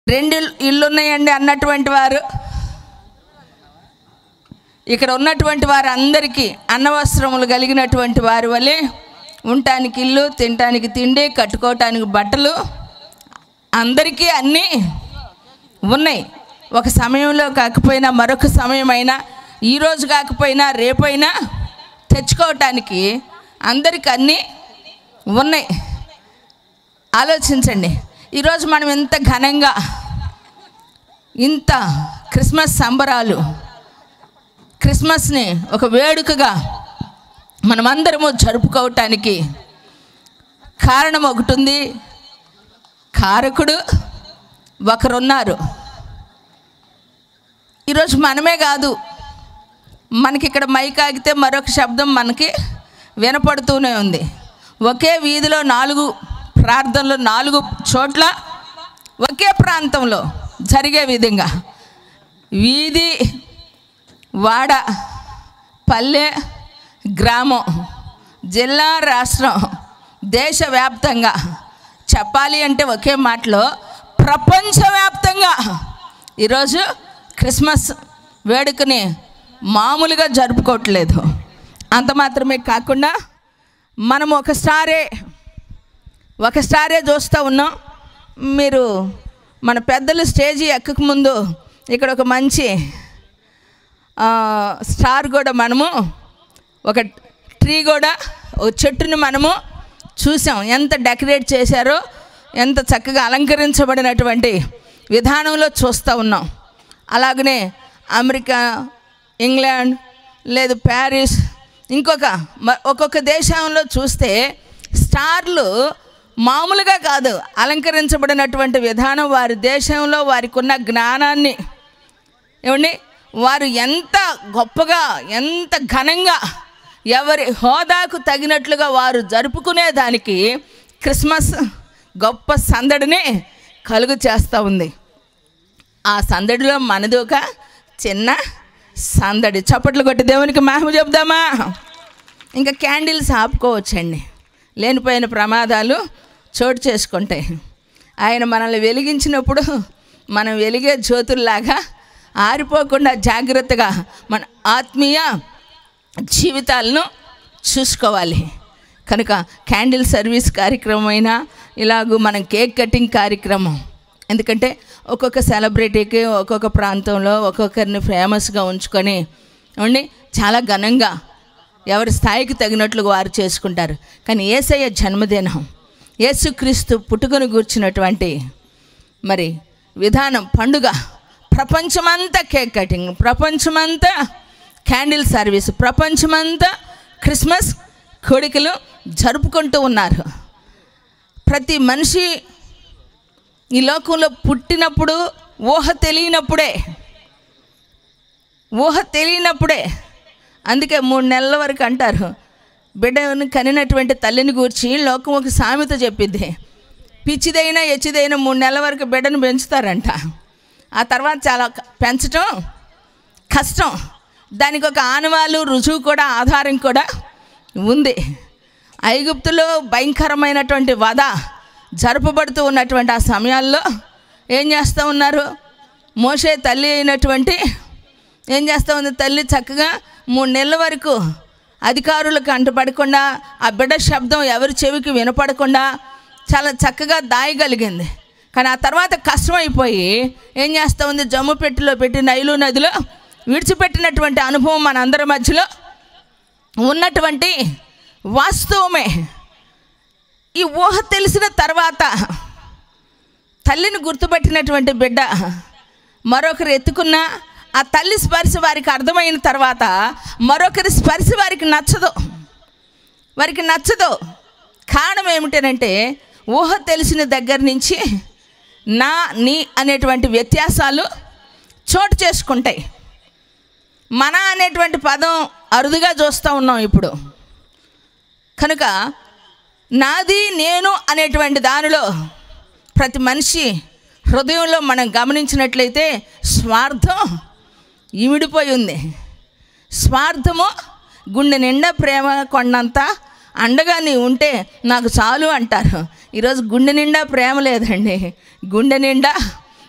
రెండు ఇల్లు ఉన్నాయండి అన్నటువంటి వారు ఇక్కడ ఉన్నటువంటి వారు అందరికీ అన్నవస్త్రములు కలిగినటువంటి వారి వలె ఉండటానికి ఇల్లు తినటానికి తిండి కట్టుకోవటానికి బట్టలు అందరికీ అన్నీ ఉన్నాయి ఒక సమయంలో కాకపోయినా మరొక సమయమైనా ఈరోజు కాకపోయినా రేపైనా తెచ్చుకోవటానికి అందరికి అన్నీ ఉన్నాయి ఆలోచించండి ఈరోజు మనం ఇంత ఘనంగా ఇంత క్రిస్మస్ సంబరాలు క్రిస్మస్ని ఒక వేడుకగా మనమందరము జరుపుకోవటానికి కారణం ఒకటి ఉంది కారకుడు ఒకరున్నారు ఈరోజు మనమే కాదు మనకి ఇక్కడ మైక్ ఆగితే మరొక శబ్దం మనకి వినపడుతూనే ఉంది ఒకే వీధిలో నాలుగు ప్రార్థనలు నాలుగు చోట్ల ఒకే ప్రాంతంలో జరిగే విధంగా వీధి వాడ పల్లె గ్రామం జిల్లా రాష్ట్రం దేశవ్యాప్తంగా చెప్పాలి అంటే ఒకే మాటలో ప్రపంచవ్యాప్తంగా ఈరోజు క్రిస్మస్ వేడుకని మామూలుగా జరుపుకోవట్లేదు అంత మాత్రమే కాకుండా మనం ఒకసారే ఒకసారే చూస్తూ ఉన్నాం మీరు మన పెద్దలు స్టేజీ ఎక్కక ముందు ఇక్కడ ఒక మంచి ఆ, స్టార్ కూడా మనము ఒక ట్రీ కూడా ఒక చెట్టుని మనము చూసాం ఎంత డెకరేట్ చేశారో ఎంత చక్కగా అలంకరించబడినటువంటి విధానంలో చూస్తూ ఉన్నాం అలాగనే అమెరికా ఇంగ్లాండ్ లేదు ప్యారిస్ ఇంకొక మ- ఒక్కొక్క దేశంలో చూస్తే స్టార్లు మామూలుగా కాదు అలంకరించబడినటువంటి విధానం వారి దేశంలో వారికి ఉన్న జ్ఞానాన్ని ఏమండి వారు ఎంత గొప్పగా ఎంత ఘనంగా ఎవరి హోదాకు తగినట్లుగా వారు జరుపుకునే దానికి క్రిస్మస్ గొప్ప సందడిని కలుగు చేస్తూ ఉంది ఆ సందడిలో మనది ఒక చిన్న సందడి చప్పట్లు కొట్టి దేవునికి మహిమ చెప్దామా ఇంకా క్యాండిల్స్ ఆపుకోవచ్చండి లేనిపోయిన ప్రమాదాలు చోటు చేసుకుంటాయి ఆయన మనల్ని వెలిగించినప్పుడు మనం వెలిగే జ్యోతుల్లాగా ఆరిపోకుండా జాగ్రత్తగా మన ఆత్మీయ జీవితాలను చూసుకోవాలి కనుక క్యాండిల్ సర్వీస్ కార్యక్రమం అయినా ఇలాగూ మనం కేక్ కటింగ్ కార్యక్రమం ఎందుకంటే ఒక్కొక్క సెలబ్రిటీకి ఒక్కొక్క ప్రాంతంలో ఒక్కొక్కరిని ఫేమస్గా ఉంచుకొని ఉండి చాలా ఘనంగా ఎవరి స్థాయికి తగినట్లుగా వారు చేసుకుంటారు కానీ ఏసయ్య జన్మదినం యేసుక్రీస్తు పుట్టుకను గూర్చినటువంటి మరి విధానం పండుగ ప్రపంచమంతా కేక్ కటింగ్ ప్రపంచమంతా క్యాండిల్ సర్వీస్ ప్రపంచమంతా క్రిస్మస్ కోడికలు జరుపుకుంటూ ఉన్నారు ప్రతి మనిషి ఈ లోకంలో పుట్టినప్పుడు ఊహ తెలియనప్పుడే ఊహ తెలియనప్పుడే అందుకే మూడు నెలల వరకు అంటారు బిడ్డను కనినటువంటి తల్లిని గూర్చి లోకం ఒక సామెత చెప్పిద్ది పిచ్చిదైనా ఎచ్చిదైనా మూడు నెలల వరకు బిడ్డను పెంచుతారంట ఆ తర్వాత చాలా క- పెంచటం కష్టం దానికి ఒక ఆనవాలు రుజువు కూడా ఆధారం కూడా ఉంది ఐగుప్తులో భయంకరమైనటువంటి వధ జరపబడుతూ ఉన్నటువంటి ఆ సమయాల్లో ఏం చేస్తూ ఉన్నారు మోసే తల్లి అయినటువంటి ఏం చేస్తూ ఉంది తల్లి చక్కగా మూడు నెలల వరకు అధికారులకు అంటపడకుండా ఆ బిడ్డ శబ్దం ఎవరి చెవికి వినపడకుండా చాలా చక్కగా దాయగలిగింది కానీ ఆ తర్వాత కష్టమైపోయి ఏం చేస్తూ ఉంది జమ్ము పెట్టిలో పెట్టి నైలు నదిలో విడిచిపెట్టినటువంటి అనుభవం మనందరి మధ్యలో ఉన్నటువంటి వాస్తవమే ఈ ఊహ తెలిసిన తర్వాత తల్లిని గుర్తుపెట్టినటువంటి బిడ్డ మరొకరు ఎత్తుకున్న ఆ తల్లి స్పర్శ వారికి అర్థమైన తర్వాత మరొకరి స్పర్శ వారికి నచ్చదు వారికి నచ్చదు కారణం ఏమిటనంటే ఊహ తెలిసిన దగ్గర నుంచి నా నీ అనేటువంటి వ్యత్యాసాలు చోటు చేసుకుంటాయి మన అనేటువంటి పదం అరుదుగా చూస్తూ ఉన్నాం ఇప్పుడు కనుక నాది నేను అనేటువంటి దానిలో ప్రతి మనిషి హృదయంలో మనం గమనించినట్లయితే స్వార్థం ఇమిడిపోయి ఉంది స్వార్థము గుండె నిండా ప్రేమ కొండంత అండగా నీ ఉంటే నాకు చాలు అంటారు ఈరోజు గుండె నిండా ప్రేమ లేదండి గుండె నిండా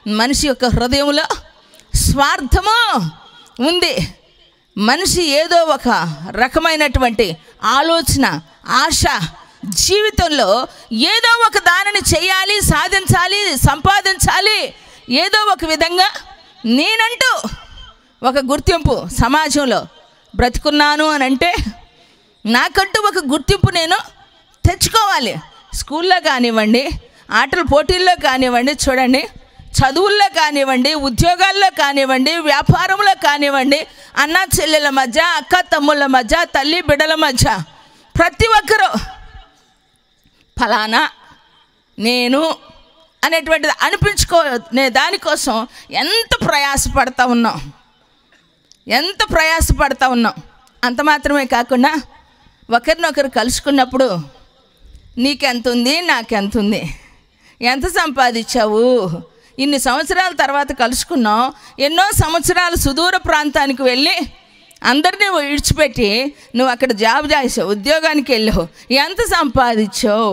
మనిషి యొక్క హృదయంలో స్వార్థము ఉంది మనిషి ఏదో ఒక రకమైనటువంటి ఆలోచన ఆశ జీవితంలో ఏదో ఒక దానిని చేయాలి సాధించాలి సంపాదించాలి ఏదో ఒక విధంగా నేనంటూ ఒక గుర్తింపు సమాజంలో బ్రతుకున్నాను అని అంటే నాకంటూ ఒక గుర్తింపు నేను తెచ్చుకోవాలి స్కూల్లో కానివ్వండి ఆటల పోటీల్లో కానివ్వండి చూడండి చదువుల్లో కానివ్వండి ఉద్యోగాల్లో కానివ్వండి వ్యాపారంలో కానివ్వండి అన్న చెల్లెల మధ్య అక్క తమ్ముళ్ళ మధ్య తల్లి బిడ్డల మధ్య ప్రతి ఒక్కరూ ఫలానా నేను అనేటువంటిది అనిపించుకో నే దానికోసం ఎంత ప్రయాసపడతా ఉన్నాం ఎంత ప్రయాసపడతా ఉన్నాం అంత మాత్రమే కాకుండా ఒకరినొకరు కలుసుకున్నప్పుడు నీకెంత ఉంది నాకెంత ఉంది ఎంత సంపాదించావు ఇన్ని సంవత్సరాల తర్వాత కలుసుకున్నాం ఎన్నో సంవత్సరాలు సుదూర ప్రాంతానికి వెళ్ళి అందరినీ విడిచిపెట్టి నువ్వు అక్కడ జాబ్ చేసావు ఉద్యోగానికి వెళ్ళావు ఎంత సంపాదించావు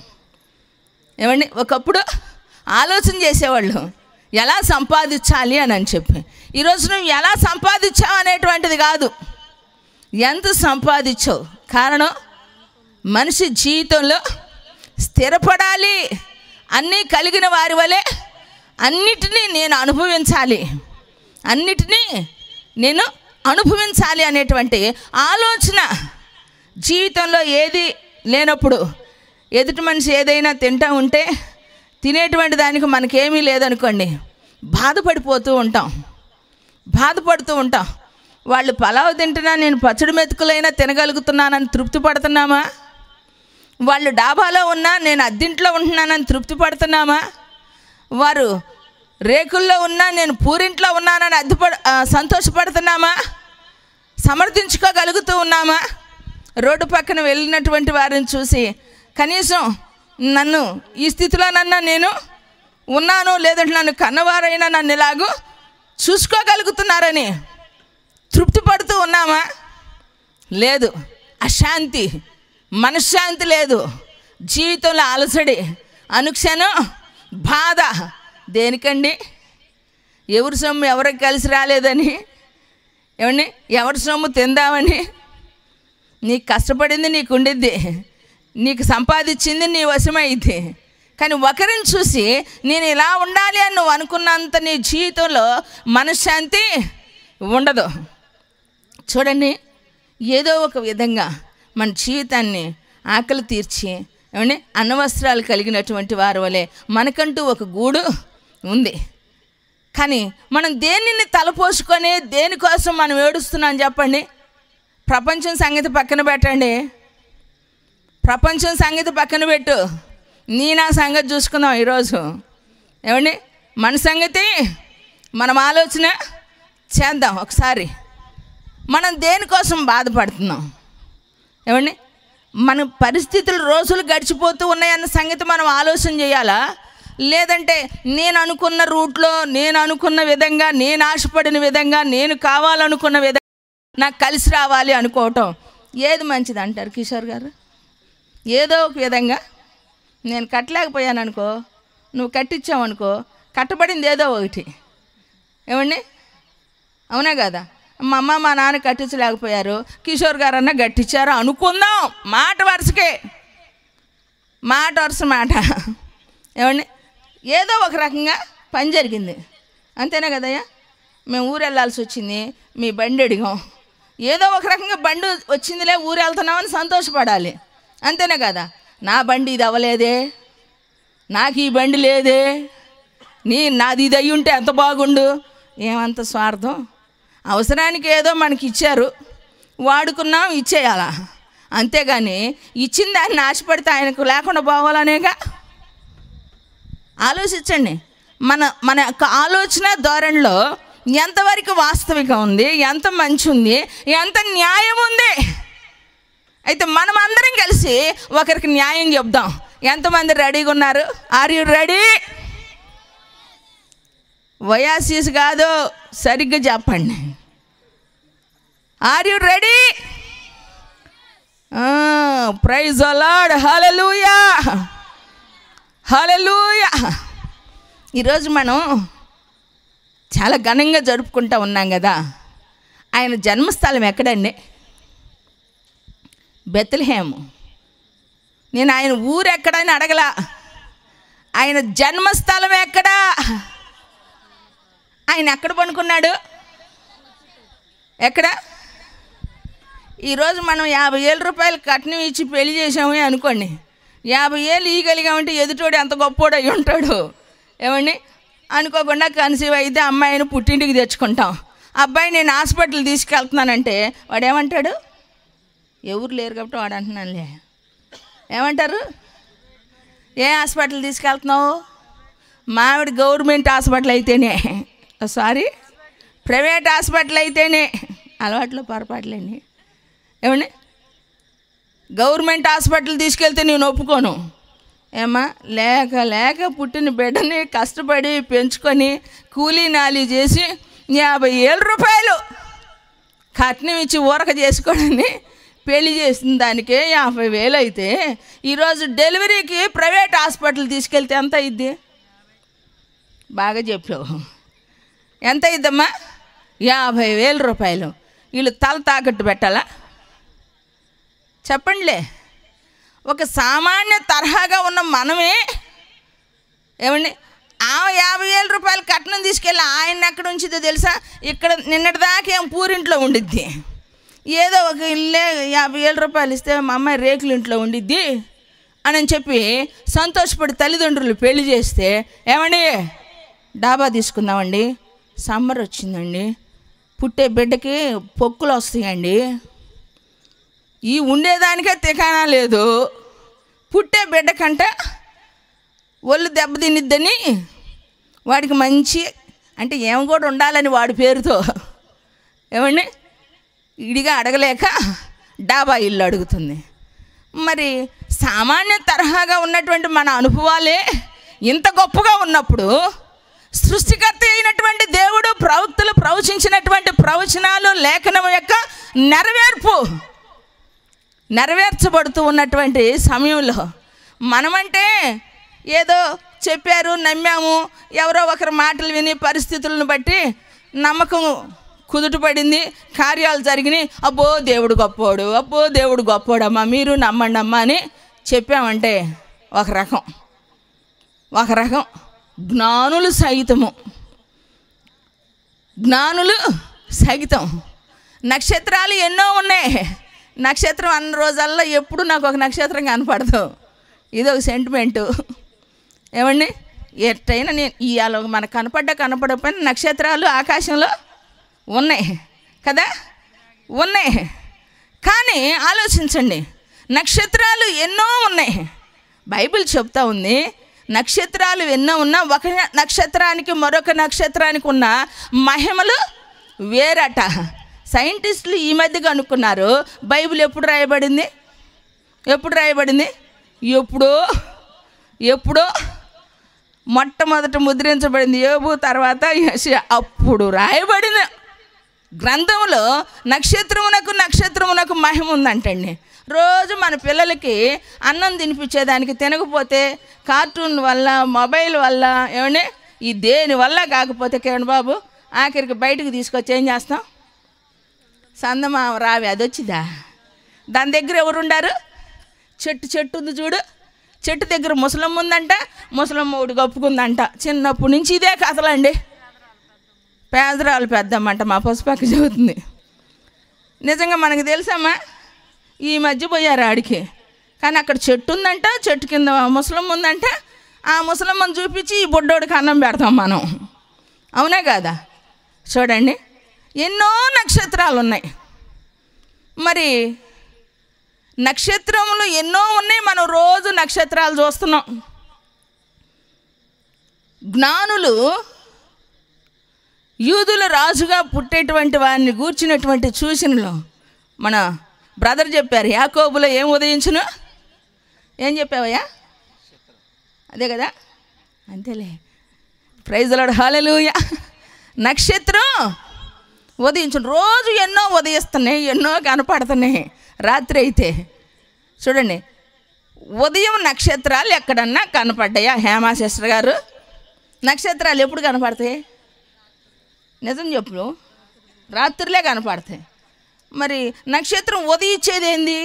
ఏమండి ఒకప్పుడు ఆలోచన చేసేవాళ్ళు ఎలా సంపాదించాలి అని అని చెప్పి ఈరోజు నువ్వు ఎలా సంపాదించావు అనేటువంటిది కాదు ఎంత సంపాదించావు కారణం మనిషి జీవితంలో స్థిరపడాలి అన్నీ కలిగిన వారి వలె అన్నిటినీ నేను అనుభవించాలి అన్నిటినీ నేను అనుభవించాలి అనేటువంటి ఆలోచన జీవితంలో ఏది లేనప్పుడు ఎదుటి మనిషి ఏదైనా తింటా ఉంటే తినేటువంటి దానికి మనకేమీ లేదనుకోండి బాధపడిపోతూ ఉంటాం బాధపడుతూ ఉంటాం వాళ్ళు పలావ్ తింటున్నా నేను పచ్చడి మెతుకులైనా తినగలుగుతున్నానని తృప్తి పడుతున్నామా వాళ్ళు డాబాలో ఉన్నా నేను అద్దింట్లో ఉంటున్నానని తృప్తి పడుతున్నామా వారు రేకుల్లో ఉన్నా నేను పూరింట్లో ఉన్నానని అద్దుపడ ఆ, సంతోషపడుతున్నామా సమర్థించుకోగలుగుతూ ఉన్నామా రోడ్డు పక్కన వెళ్ళినటువంటి వారిని చూసి కనీసం నన్ను ఈ స్థితిలోనన్నా నేను ఉన్నాను లేదంటే నన్ను కన్నవారైనా నన్ను ఇలాగూ చూసుకోగలుగుతున్నారని తృప్తి పడుతూ ఉన్నామా లేదు అశాంతి మనశ్శాంతి లేదు జీవితంలో అలసడి అనుక్షణం బాధ దేనికండి ఎవరి సొమ్ము ఎవరికి కలిసి రాలేదని ఏమండి ఎవరి సొమ్ము తిందామని నీకు కష్టపడింది నీకు ఉండిద్ది నీకు సంపాదించింది నీ వశమైద్ది కానీ ఒకరిని చూసి నేను ఇలా ఉండాలి అని నువ్వు అనుకున్నంత నీ జీవితంలో మనశ్శాంతి ఉండదు చూడండి ఏదో ఒక విధంగా మన జీవితాన్ని ఆకలి తీర్చి ఏమండి అన్నవస్త్రాలు కలిగినటువంటి వారి వలె మనకంటూ ఒక గూడు ఉంది కానీ మనం దేనిని తలపోసుకొని దేనికోసం మనం ఏడుస్తున్నాం చెప్పండి ప్రపంచం సంగతి పక్కన పెట్టండి ప్రపంచం సంగతి పక్కన పెట్టు నీ నా సంగతి చూసుకుందాం ఈరోజు ఏమండి మన సంగతి మనం ఆలోచన చేద్దాం ఒకసారి మనం దేనికోసం బాధపడుతున్నాం ఏమండి మన పరిస్థితులు రోజులు గడిచిపోతూ ఉన్నాయన్న సంగతి మనం ఆలోచన చేయాలా లేదంటే నేను అనుకున్న రూట్లో నేను అనుకున్న విధంగా నేను ఆశపడిన విధంగా నేను కావాలనుకున్న విధంగా నాకు కలిసి రావాలి అనుకోవటం ఏది మంచిది అంటారు కిషోర్ గారు ఏదో ఒక విధంగా నేను కట్టలేకపోయాను అనుకో నువ్వు కట్టించావనుకో కట్టబడింది ఏదో ఒకటి ఏమండి అవునా కదా మా అమ్మ మా నాన్న కట్టించలేకపోయారు కిషోర్ గారు అన్న కట్టించారు అనుకుందాం మాట వరుసకే మాట వరుస మాట ఏమండి ఏదో ఒక రకంగా పని జరిగింది అంతేనే కదయ్యా మేము ఊరు వెళ్ళాల్సి వచ్చింది మీ బండి అడిగాం ఏదో ఒక రకంగా బండి వచ్చిందిలే ఊరు వెళ్తున్నామని సంతోషపడాలి అంతేనే కదా నా బండి ఇది అవ్వలేదే నాకు ఈ బండి లేదే నీ నాది ఇది అయ్యి ఉంటే ఎంత బాగుండు ఏమంత స్వార్థం అవసరానికి ఏదో మనకి ఇచ్చారు వాడుకున్నాం ఇచ్చేయాలా అంతేగాని ఇచ్చిన దాన్ని ఆశపడితే ఆయనకు లేకుండా పోవాలనేగా ఆలోచించండి మన మన యొక్క ఆలోచన ధోరణిలో ఎంతవరకు వాస్తవికం ఉంది ఎంత మంచి ఉంది ఎంత న్యాయం ఉంది అయితే మనం అందరం కలిసి ఒకరికి న్యాయం చెప్దాం ఎంతమంది రెడీగా ఉన్నారు ఆర్ యు రెడీ వయాసీస్ కాదు సరిగ్గా చెప్పండి ఆర్ యు రెడీ ప్రైజ్ అలాడ్ హలలుయా హలలుయా ఈరోజు మనం చాలా ఘనంగా జరుపుకుంటూ ఉన్నాం కదా ఆయన జన్మస్థలం ఎక్కడండి బెత్లహేము నేను ఆయన ఊరు ఎక్కడని అడగలా ఆయన జన్మస్థలం ఎక్కడా ఆయన ఎక్కడ పనుకున్నాడు ఎక్కడ ఈరోజు మనం యాభై వేల రూపాయలు కట్నం ఇచ్చి పెళ్లి చేసాము అనుకోండి యాభై ఏళ్ళు ఇయ్యగలిగామంటే ఎదుటోడు ఎంత గొప్పోడు అయి ఉంటాడు ఏమండి అనుకోకుండా కన్సీవ్ అయితే అమ్మాయిని పుట్టింటికి తెచ్చుకుంటాం అబ్బాయి నేను హాస్పిటల్ తీసుకెళ్తున్నానంటే వాడు ఏమంటాడు ఎవరు లేరు కాబట్టి వాడు అంటున్నానులే ఏమంటారు ఏ హాస్పిటల్ తీసుకెళ్తున్నావు మావిడి గవర్నమెంట్ హాస్పిటల్ అయితేనే సారీ ప్రైవేట్ హాస్పిటల్ అయితేనే అలవాట్లు పొరపాట్లేండి ఏమండి గవర్నమెంట్ హాస్పిటల్ తీసుకెళ్తే నేను ఒప్పుకోను ఏమా లేక లేక పుట్టిన బిడ్డని కష్టపడి పెంచుకొని కూలీ నాలి చేసి యాభై ఏళ్ళ రూపాయలు కట్నం ఇచ్చి ఊరక చేసుకోవడాన్ని పెళ్లి చేసిన దానికే యాభై వేలు అయితే ఈరోజు డెలివరీకి ప్రైవేట్ హాస్పిటల్ తీసుకెళ్తే ఎంత అయింది బాగా చెప్పావు ఎంత అయిందమ్మా యాభై వేల రూపాయలు వీళ్ళు తల తాకట్టు పెట్టాలా చెప్పండిలే ఒక సామాన్య తరహాగా ఉన్న మనమే ఏమండి ఆ యాభై వేల రూపాయలు కట్నం తీసుకెళ్ళి ఆయన ఎక్కడ ఉంచిదో తెలుసా ఇక్కడ నిన్నటిదాకా ఏం పూరింట్లో ఉండిద్ది ఏదో ఒక ఇల్లే యాభై వేల రూపాయలు ఇస్తే మా అమ్మాయి రేకుల ఇంట్లో ఉండిద్ది అని చెప్పి సంతోషపడి తల్లిదండ్రులు పెళ్లి చేస్తే ఏమండి డాబా తీసుకుందామండి సమ్మర్ వచ్చిందండి పుట్టే బిడ్డకి పొక్కులు వస్తాయండి ఈ ఉండేదానికే తికానా లేదు పుట్టే బిడ్డ కంటే ఒళ్ళు దెబ్బతినిద్దని వాడికి మంచి అంటే ఏం కూడా ఉండాలని వాడి పేరుతో ఏమండి ఇడిగా అడగలేక డాబా ఇల్లు అడుగుతుంది మరి సామాన్య తరహాగా ఉన్నటువంటి మన అనుభవాలే ఇంత గొప్పగా ఉన్నప్పుడు సృష్టికర్త అయినటువంటి దేవుడు ప్రవక్తలు ప్రవచించినటువంటి ప్రవచనాలు లేఖనం యొక్క నెరవేర్పు నెరవేర్చబడుతూ ఉన్నటువంటి సమయంలో మనమంటే ఏదో చెప్పారు నమ్మాము ఎవరో ఒకరి మాటలు విని పరిస్థితులను బట్టి నమ్మకం కుదుటపడింది కార్యాలు జరిగినాయి అబ్బో దేవుడు గొప్పోడు అబ్బో దేవుడు గొప్పోడమ్మా మీరు నమ్మండి అమ్మా అని చెప్పామంటే ఒక రకం ఒక రకం జ్ఞానులు సహితము జ్ఞానులు సహితం నక్షత్రాలు ఎన్నో ఉన్నాయి నక్షత్రం అన్న రోజుల్లో ఎప్పుడు నాకు ఒక నక్షత్రం కనపడదు ఇది ఒక సెంటిమెంటు ఏమండి ఎట్టయినా నేను ఇవాళ మనకు కనపడ్డా కనపడకపోయినా నక్షత్రాలు ఆకాశంలో ఉన్నాయి కదా ఉన్నాయి కానీ ఆలోచించండి నక్షత్రాలు ఎన్నో ఉన్నాయి బైబిల్ చెప్తా ఉంది నక్షత్రాలు ఎన్నో ఉన్నా ఒక నక్షత్రానికి మరొక నక్షత్రానికి ఉన్న మహిమలు వేరట సైంటిస్టులు ఈ మధ్య కనుక్కున్నారు బైబిల్ ఎప్పుడు రాయబడింది ఎప్పుడు రాయబడింది ఎప్పుడో ఎప్పుడో మొట్టమొదట ముద్రించబడింది ఏబు తర్వాత యెషయా. అప్పుడు రాయబడిన గ్రంథంలో నక్షత్రమునకు నక్షత్రమునకు మహిమ ఉందంటండి రోజు మన పిల్లలకి అన్నం తినిపించేదానికి తినకపోతే కార్టూన్ వల్ల మొబైల్ వల్ల ఏమండి ఈ దేని వల్ల కాకపోతే కిరణ్ బాబు ఆఖరికి బయటకు తీసుకొచ్చి ఏం చేస్తాం సందమామ రావి అది వచ్చిందా దాని దగ్గర ఎవరు ఉండారు చెట్టు చెట్టు ఉంది చూడు చెట్టు దగ్గర ముసలమ్మ ఉందంట ముసలమ్మ ఒకటి కప్పుకుందంట చిన్నప్పటి నుంచి ఇదే కథలండి పేదరాలు పెద్దమ్మంట మా పసుపక్క చదువుతుంది నిజంగా మనకు తెలుసమ్మా ఈ మధ్య పోయారు ఆడికి కానీ అక్కడ చెట్టు ఉందంట చెట్టు కింద ముసలమ్మ ఉందంట ఆ ముసలమ్మని చూపించి ఈ బుడ్డోడికి అన్నం పెడతాం మనం అవునా కాదా చూడండి ఎన్నో నక్షత్రాలు ఉన్నాయి మరి నక్షత్రములు ఎన్నో ఉన్నాయి మనం రోజు నక్షత్రాలు చూస్తున్నాం జ్ఞానులు యూదుల రాజుగా పుట్టేటువంటి వారిని గూర్చినటువంటి సూచనలు మన బ్రదర్ చెప్పారు యాకోబులో ఏం ఉదయించును ఏం చెప్పావయ్యా అదే కదా అంతేలే ప్రైజ్లాడు హాలెలూయ నక్షత్రం ఉదయించును రోజు ఎన్నో ఉదయిస్తున్నాయి ఎన్నో కనపడుతున్నాయి రాత్రి అయితే చూడండి ఉదయం నక్షత్రాలు ఎక్కడన్నా కనపడ్డాయా హేమా సిస్టర్ గారు నక్షత్రాలు ఎప్పుడు కనపడతాయి నిజం చెప్పు రాత్రులే కనపడతాయి మరి నక్షత్రం ఉదయించేది ఏంది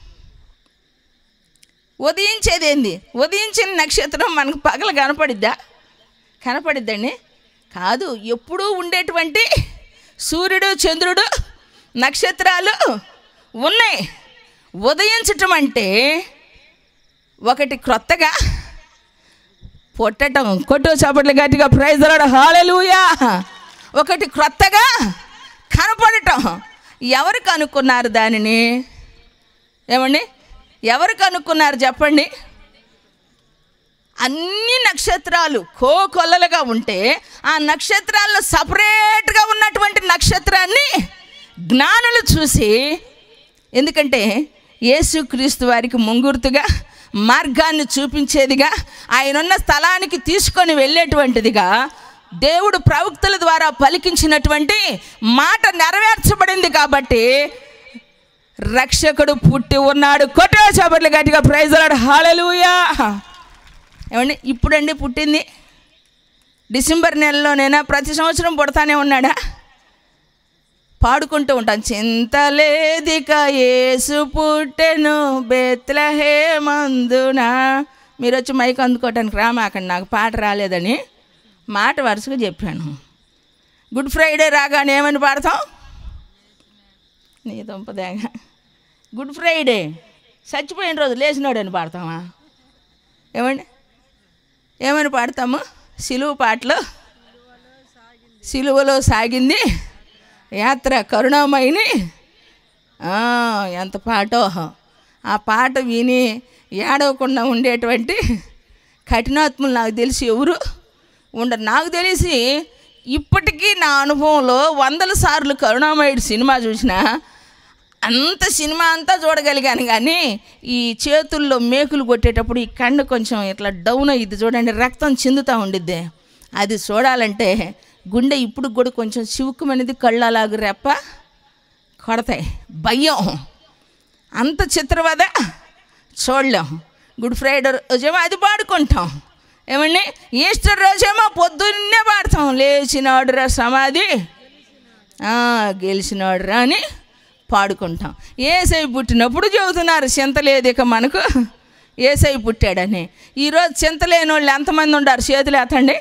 ఉదయించేది ఏంది ఉదయించిన నక్షత్రం మనకు పగల కనపడిద్దా కనపడిద్దండి కాదు ఎప్పుడూ ఉండేటువంటి సూర్యుడు చంద్రుడు నక్షత్రాలు ఉన్నాయి ఉదయించటం అంటే ఒకటి క్రొత్తగా పుట్టటం కొట్టు చప్పట్లు గట్టిగా ప్రైజ్ హాలెలూయా ఒకటి క్రొత్తగా కనపడటం ఎవరు కనుక్కున్నారు దానిని ఏమండి ఎవరు కనుక్కున్నారు చెప్పండి అన్ని నక్షత్రాలు కోకొల్లలుగా ఉంటే ఆ నక్షత్రాల్లో సపరేట్గా ఉన్నటువంటి నక్షత్రాన్ని జ్ఞానులు చూసి ఎందుకంటే యేసుక్రీస్తు వారికి ముంగుర్తుగా మార్గాన్ని చూపించేదిగా ఆయన ఉన్న స్థలానికి తీసుకొని వెళ్ళేటువంటిదిగా దేవుడు ప్రవక్తల ద్వారా పలికించినటువంటి మాట నెరవేర్చబడింది కాబట్టి రక్షకుడు పుట్టి ఉన్నాడు కొట్టే చబర్లు గట్టిగా ప్రైజ్లాడు హాలెలూయా ఏమండి ఇప్పుడండి పుట్టింది డిసెంబర్ నెలలోనైనా ప్రతి సంవత్సరం పుడతానే ఉన్నాడా పాడుకుంటూ ఉంటాం చింతలేదిక యేసు పుట్టెను బెత్లహేమందున మీరు వచ్చి మైక్ అందుకోవటానికి రామాకండి నాకు పాట రాలేదని మాట వరుసగా చెప్పాను గుడ్ ఫ్రైడే రాగానే ఏమని పాడతాం నీ దుంపదేగా గుడ్ ఫ్రైడే చచ్చిపోయిన రోజు లేచినాడని పాడతామా ఏమండి ఏమని పాడతాము సిలువు పాటలు సిలువలో సాగింది యాత్ర కరుణామయిని ఆ, ఎంత పాటో ఆ పాట విని ఏడవకుండా ఉండేటువంటి కఠినాత్ములు నాకు తెలిసి ఎవరు ఉండరు నాకు తెలిసి ఇప్పటికీ నా అనుభవంలో వందల సార్లు కరుణామయుడు సినిమా చూసినా అంత సినిమా అంతా చూడగలిగాను కానీ ఈ చేతుల్లో మేకులు కొట్టేటప్పుడు ఈ కన్ను కొంచెం ఇట్లా డౌన్ అయ్యిద్ది చూడండి రక్తం చిందుతూ ఉండిద్ది అది చూడాలంటే గుండె ఇప్పుడు కూడా కొంచెం చివుకుమనేది కళ్ళు అలాగ రెప్ప కొడతాయి భయం అంత చిత్రవద చూడలేం గుడ్ ఫ్రైడే రోజేమో అది పాడుకుంటాం ఏమండి ఈస్టర్ రోజేమో పొద్దున్నే పాడతాం లేచినాడురా సమాధి ఆ, గెలిచినాడురా అని పాడుకుంటాం ఏసై పుట్టినప్పుడు చెబుతున్నారు చింత లేదు ఇక మనకు ఏసై పుట్టాడని ఈరోజు చింత లేని వాళ్ళు ఎంతమంది ఉండారు చేతులు ఎత్తండి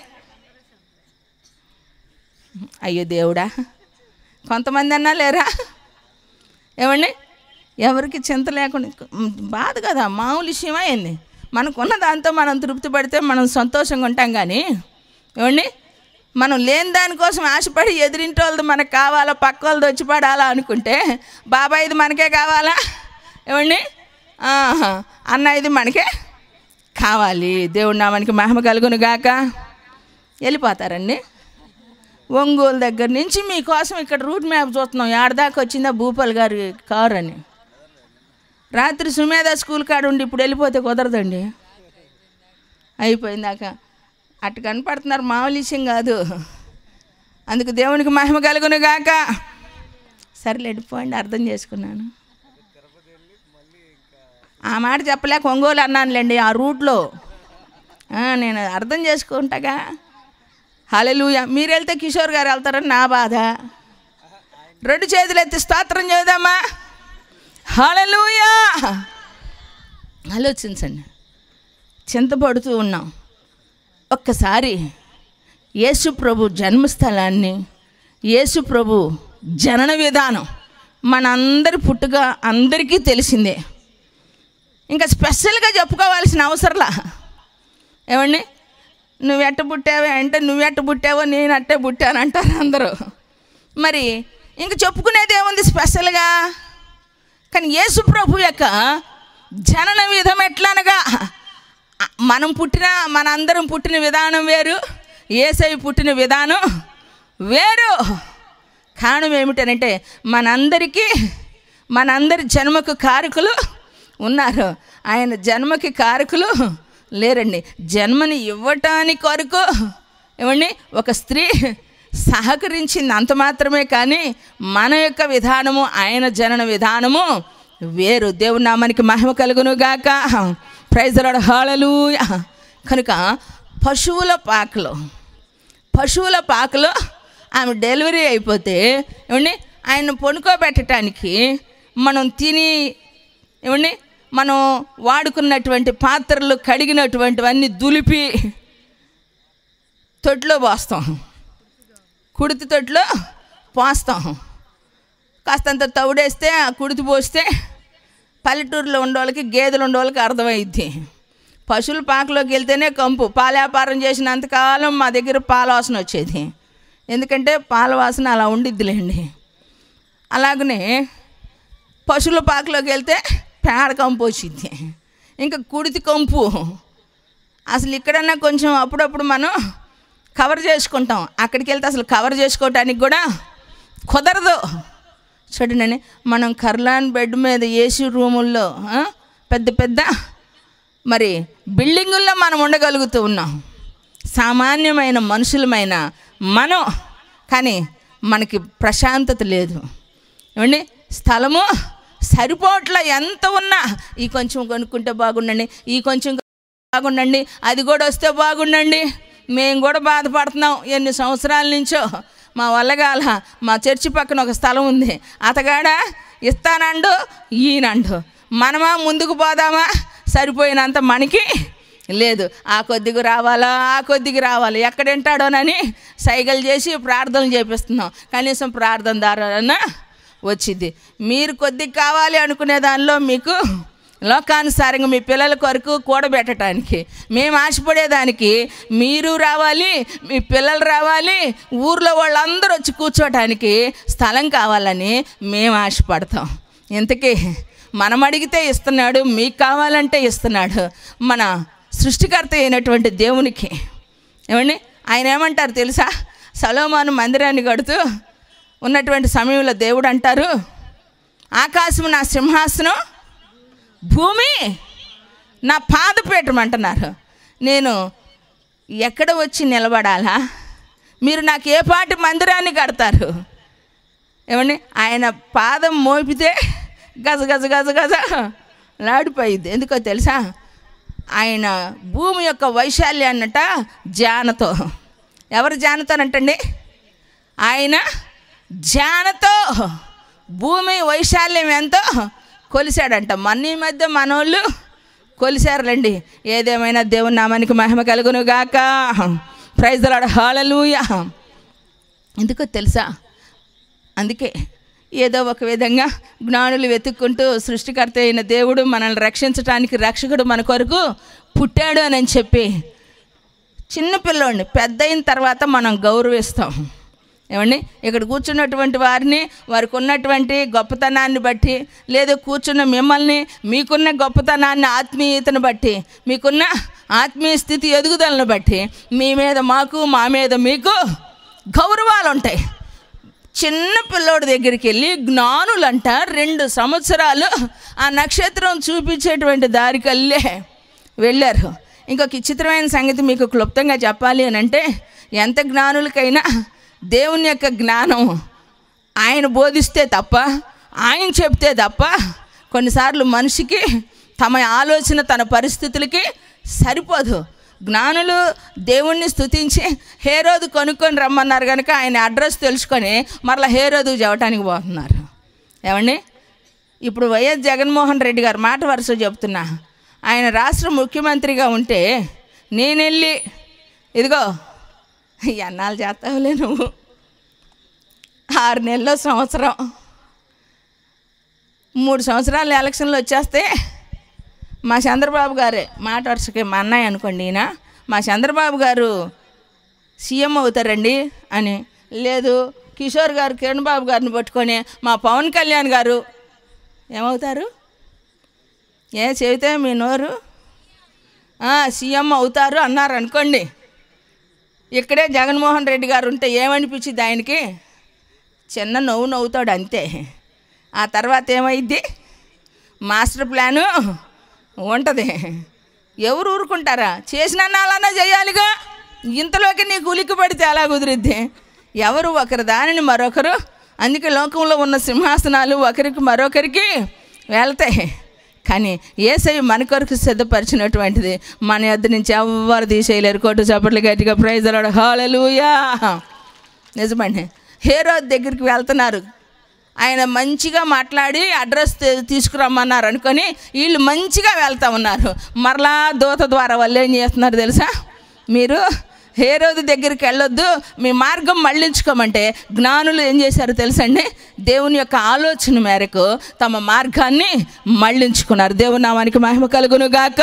అయ్యో దేవుడా కొంతమంది అన్నా లేరా ఏమండి ఎవరికి చింత లేకుండా బాధ కదా మామూలు విషయమా ఏంది మనకున్న దాంతో మనం తృప్తి పడితే మనం సంతోషంగా ఉంటాం కానీ ఏమండి మనం లేని దానికోసం ఆశపడి ఎదిరింటి వాళ్ళది మనకు కావాలా పక్క వాళ్ళది వచ్చి పడాలా అనుకుంటే బాబాయ్ ఇది మనకే కావాలా ఏమండి ఆహా, అన్న ఇది మనకే కావాలి దేవుడు నామానికి మహిమ కలుగును గాక వెళ్ళిపోతారండి ఒంగోలు దగ్గర నుంచి మీకోసం ఇక్కడ రూట్ మ్యాప్ చూస్తున్నాం ఏడదాకా వచ్చిందా భూపాల్ గారి కారు అని రాత్రి సుమేధ స్కూల్ కాడ ఉండి ఇప్పుడు వెళ్ళిపోతే కుదరదండి అయిపోయిందాక అటు కనపడుతున్నారు మామూలు విషయం కాదు అందుకు దేవునికి మహిమ కలుగును గాక సర్లే వెళ్ళిపోండి అర్థం చేసుకున్నాను ఆ మాట చెప్పలేక ఒంగోలు అన్నానులేండి ఆ రూట్లో ఆ, నేను అర్థం చేసుకుంటాగా హలెలూయ మీరు వెళ్తే కిషోర్ గారు వెళ్తారని నా బాధ రెండు చేతులు ఎత్తి స్తోత్రం చేద్దామా హలెలూయా ఆలోచించండి చింతపడుతూ ఉన్నాం ఒక్కసారి యేసు ప్రభు జన్మస్థలాన్ని యేసు ప్రభు జనన విధానం మనందరి పుట్టుక అందరికీ తెలిసిందే ఇంకా స్పెషల్గా చెప్పుకోవాల్సిన అవసరంలా ఏమండి నువ్వు ఎట్ట పుట్టావే అంటే నువ్వు ఎట్ట పుట్టావో నేను అట్టే పుట్టాను అంటారు అందరూ మరి ఇంక చెప్పుకునేది ఏముంది స్పెషల్గా కానీ యేసు ప్రభు యొక్క జనన విధం ఎట్లనగా ఆ, మనం పుట్టిన మన అందరం పుట్టిన విధానం వేరు ఏసై పుట్టిన విధానం వేరు కారణం ఏమిటనంటే మనందరికీ మనందరి జన్మకు కారకులు ఉన్నారు ఆయన జన్మకి కారకులు లేరండి జన్మని ఇవ్వటానికి కొరకు ఏమండి ఒక స్త్రీ సహకరించింది అంత మాత్రమే కానీ మన యొక్క విధానము ఆయన జనన విధానము వేరు దేవుని నామానికి మహిమ కలుగును గాక ప్రైజలాడు హాళలు కనుక పశువుల పాకలో పశువుల పాకలో ఆమె డెలివరీ అయిపోతే ఏమండి ఆయన పొనుకోబెట్టడానికి మనం తిని ఏమండి మనం వాడుకున్నటువంటి పాత్రలు కడిగినటువంటివన్నీ దులిపి తొట్టులో పోస్తాం కుడితి తొట్టులో పోస్తాం కాస్తంత తవుడేస్తే ఆ కుడితి పోస్తే పల్లెటూరులో ఉండే వాళ్ళకి గేదెలు ఉండే వాళ్ళకి అర్థమైద్ది పశువుల పాకలోకి వెళ్తేనే కంపు పాల వ్యాపారం చేసినంతకాలం మా దగ్గర పాల వాసన వచ్చేది ఎందుకంటే పాల వాసన అలా ఉండిద్దిలేండి అలాగనే పశువుల పాకలోకి వెళ్తే పేడ కంపు వచ్చింది ఇంకా కుడితి కంపు అసలు ఇక్కడన్నా కొంచెం అప్పుడప్పుడు మనం కవర్ చేసుకుంటాం అక్కడికి వెళ్తే అసలు కవర్ చేసుకోవటానికి కూడా కుదరదు చూడండి మనం కర్లాన్ బెడ్ మీద ఏసీ రూముల్లో ఆ, పెద్ద పెద్ద మరి బిల్డింగుల్లో మనం ఉండగలుగుతూ ఉన్నాం సామాన్యమైన మనుషులమైన మనం కానీ మనకి ప్రశాంతత లేదు ఏమండి స్థలము సరిపోట్ల ఎంత ఉన్నా ఈ కొంచెం కొనుక్కుంటే బాగుండండి ఈ కొంచెం బాగుండండి అది కూడా వస్తే బాగుండండి మేము కూడా బాధపడుతున్నాం ఎన్ని సంవత్సరాల నుంచో మా వల్ల కాల మా చర్చి పక్కన ఒక స్థలం ఉంది అతగాడ ఇస్తానండు ఈయనండు మనమా ముందుకు పోదామా సరిపోయినంత మనకి లేదు ఆ కొద్దిగా రావాలా ఆ కొద్దిగా రావాలి ఎక్కడ వింటాడోనని సైగలు చేసి ప్రార్థనలు చేపిస్తున్నాం కనీసం ప్రార్థన ద్వారా వచ్చింది మీరు కొద్దిగా కావాలి అనుకునే దానిలో మీకు లోకానుసారంగా మీ పిల్లల కొరకు కూడబెట్టడానికి మేము ఆశపడేదానికి మీరు రావాలి మీ పిల్లలు రావాలి ఊర్లో వాళ్ళందరూ వచ్చి కూర్చోటానికి స్థలం కావాలని మేము ఆశపడతాం ఇంతకీ మనం అడిగితే ఇస్తున్నాడు మీకు కావాలంటే ఇస్తున్నాడు మన సృష్టికర్త అయినటువంటి దేవునికి ఏమండి ఆయన ఏమంటారు తెలుసా సలోమాను మందిరాన్ని కడుతూ ఉన్నటువంటి సమయంలో దేవుడు అంటారు ఆకాశం నా సింహాసనం భూమి నా పాదపీఠం అంటున్నారు నేను ఎక్కడ వచ్చి నిలబడాలా మీరు నాకు ఏ పాటి మందిరాన్ని కడతారు ఏమండి ఆయన పాదం మోపితే గజ గజ గజ గజ లాడిపోయింది ఎందుకో తెలుసా ఆయన భూమి యొక్క వైశాల్యాన్నట జానతో ఎవరు జానతోనంటండి ఆయన జానతో భూమి వైశాల్యం ఎంతో కొలిశాడంట మన ఈ మధ్య మనోళ్ళు కొలిశారులేండి ఏదేమైనా దేవుని నామానికి మహిమ కలుగును గాక ప్రైజ్లాడ హాలలుయ ఎందుకో తెలుసా అందుకే ఏదో ఒక విధంగా జ్ఞానులు వెతుక్కుంటూ సృష్టికర్త అయిన దేవుడు మనల్ని రక్షించడానికి రక్షకుడు మన కొరకు పుట్టాడు అని చెప్పి చిన్న పిల్లోడిని పెద్ద అయిన తర్వాత మనం గౌరవిస్తాం ఏమండి ఇక్కడ కూర్చున్నటువంటి వారిని వారికి ఉన్నటువంటి గొప్పతనాన్ని బట్టి లేదా కూర్చున్న మిమ్మల్ని మీకున్న గొప్పతనాన్ని ఆత్మీయతను బట్టి మీకున్న ఆత్మీయ స్థితి ఎదుగుదలను బట్టి మీ మీద మాకు మా మీద మీకు గౌరవాలు ఉంటాయి చిన్న పిల్లోడి దగ్గరికి వెళ్ళి జ్ఞానులంట రెండు సంవత్సరాలు ఆ నక్షత్రం చూపించేటువంటి దారికల్లే వెళ్ళారు ఇంకొక విచిత్రమైన సంగతి మీకు క్లుప్తంగా చెప్పాలి అని అంటే ఎంత జ్ఞానులకైనా దేవుని యొక్క జ్ఞానం ఆయన బోధిస్తే తప్ప ఆయన చెప్తే తప్ప కొన్నిసార్లు మనిషికి తమ ఆలోచన తన పరిస్థితులకి సరిపోదు జ్ఞానులు దేవుణ్ణి స్తుతించి హేరోదు కొనుక్కొని రమ్మన్నారు కనుక ఆయన అడ్రస్ తెలుసుకొని మరలా హేరోదు చెప్పడానికి పోతున్నారు ఏమండి ఇప్పుడు వైఎస్ జగన్మోహన్ రెడ్డి గారు మాట వరుస చెప్తున్నా ఆయన రాష్ట్ర ముఖ్యమంత్రిగా ఉంటే నేను వెళ్ళి ఇదిగో ఎన్నాళ్ళు చేస్తావులే నువ్వు ఆరు నెలల సంవత్సరం మూడు సంవత్సరాలు ఎలక్షన్లు వచ్చేస్తే మా చంద్రబాబు గారే మాట వరుసకి మా అన్నయ్య అనుకోండి ఈయన మా చంద్రబాబు గారు సీఎం అవుతారండి అని లేదు కిషోర్ గారు కిరణ్ బాబు గారిని పట్టుకొని మా పవన్ కళ్యాణ్ గారు ఏమవుతారు ఏ చెబితే మీ నోరు ఆ, సీఎం అవుతారు అన్నారు అనుకోండి ఇక్కడే జగన్మోహన్ రెడ్డి గారు ఉంటే ఏమనిపించింది ఆయనకి చిన్న నవ్వు నవ్వుతాడు అంతే ఆ తర్వాత ఏమైద్ది మాస్టర్ ప్లాను ఉంటుంది ఎవరు ఊరుకుంటారా చేసిన అలానే చేయాలిగా ఇంతలోకి నీకు ఉలిక్కి పడితే ఎలా కుదిరిద్ది ఎవరు ఒకరి దానిని మరొకరు అందుకే లోకంలో ఉన్న సింహాసనాలు ఒకరికి మరొకరికి వెళ్తాయి కానీ ఏసై మన కొరకు సిద్ధపరిచినటువంటిది మన యొద్ద నుంచి ఎవ్వరు తీసేయలేరు కోటు చప్పట్లు గట్టిగా ప్రైజ్ అలాడు హాలలుయా నిజమండి హేరో దగ్గరికి వెళ్తున్నారు ఆయన మంచిగా మాట్లాడి అడ్రస్ తీ- తీసుకురమ్మన్నారు అనుకొని వీళ్ళు మంచిగా వెళ్తా ఉన్నారు మరలా దూత ద్వారా వాళ్ళు ఏం చేస్తున్నారు తెలుసా మీరు హేరోది దగ్గరికి వెళ్ళొద్దు మీ మార్గం మళ్ళించుకోమంటే జ్ఞానులు ఏం చేశారు తెలుసండి దేవుని యొక్క ఆలోచన మేరకు తమ మార్గాన్ని మళ్ళించుకున్నారు దేవుని నామానికి మహిమ కలుగును గాక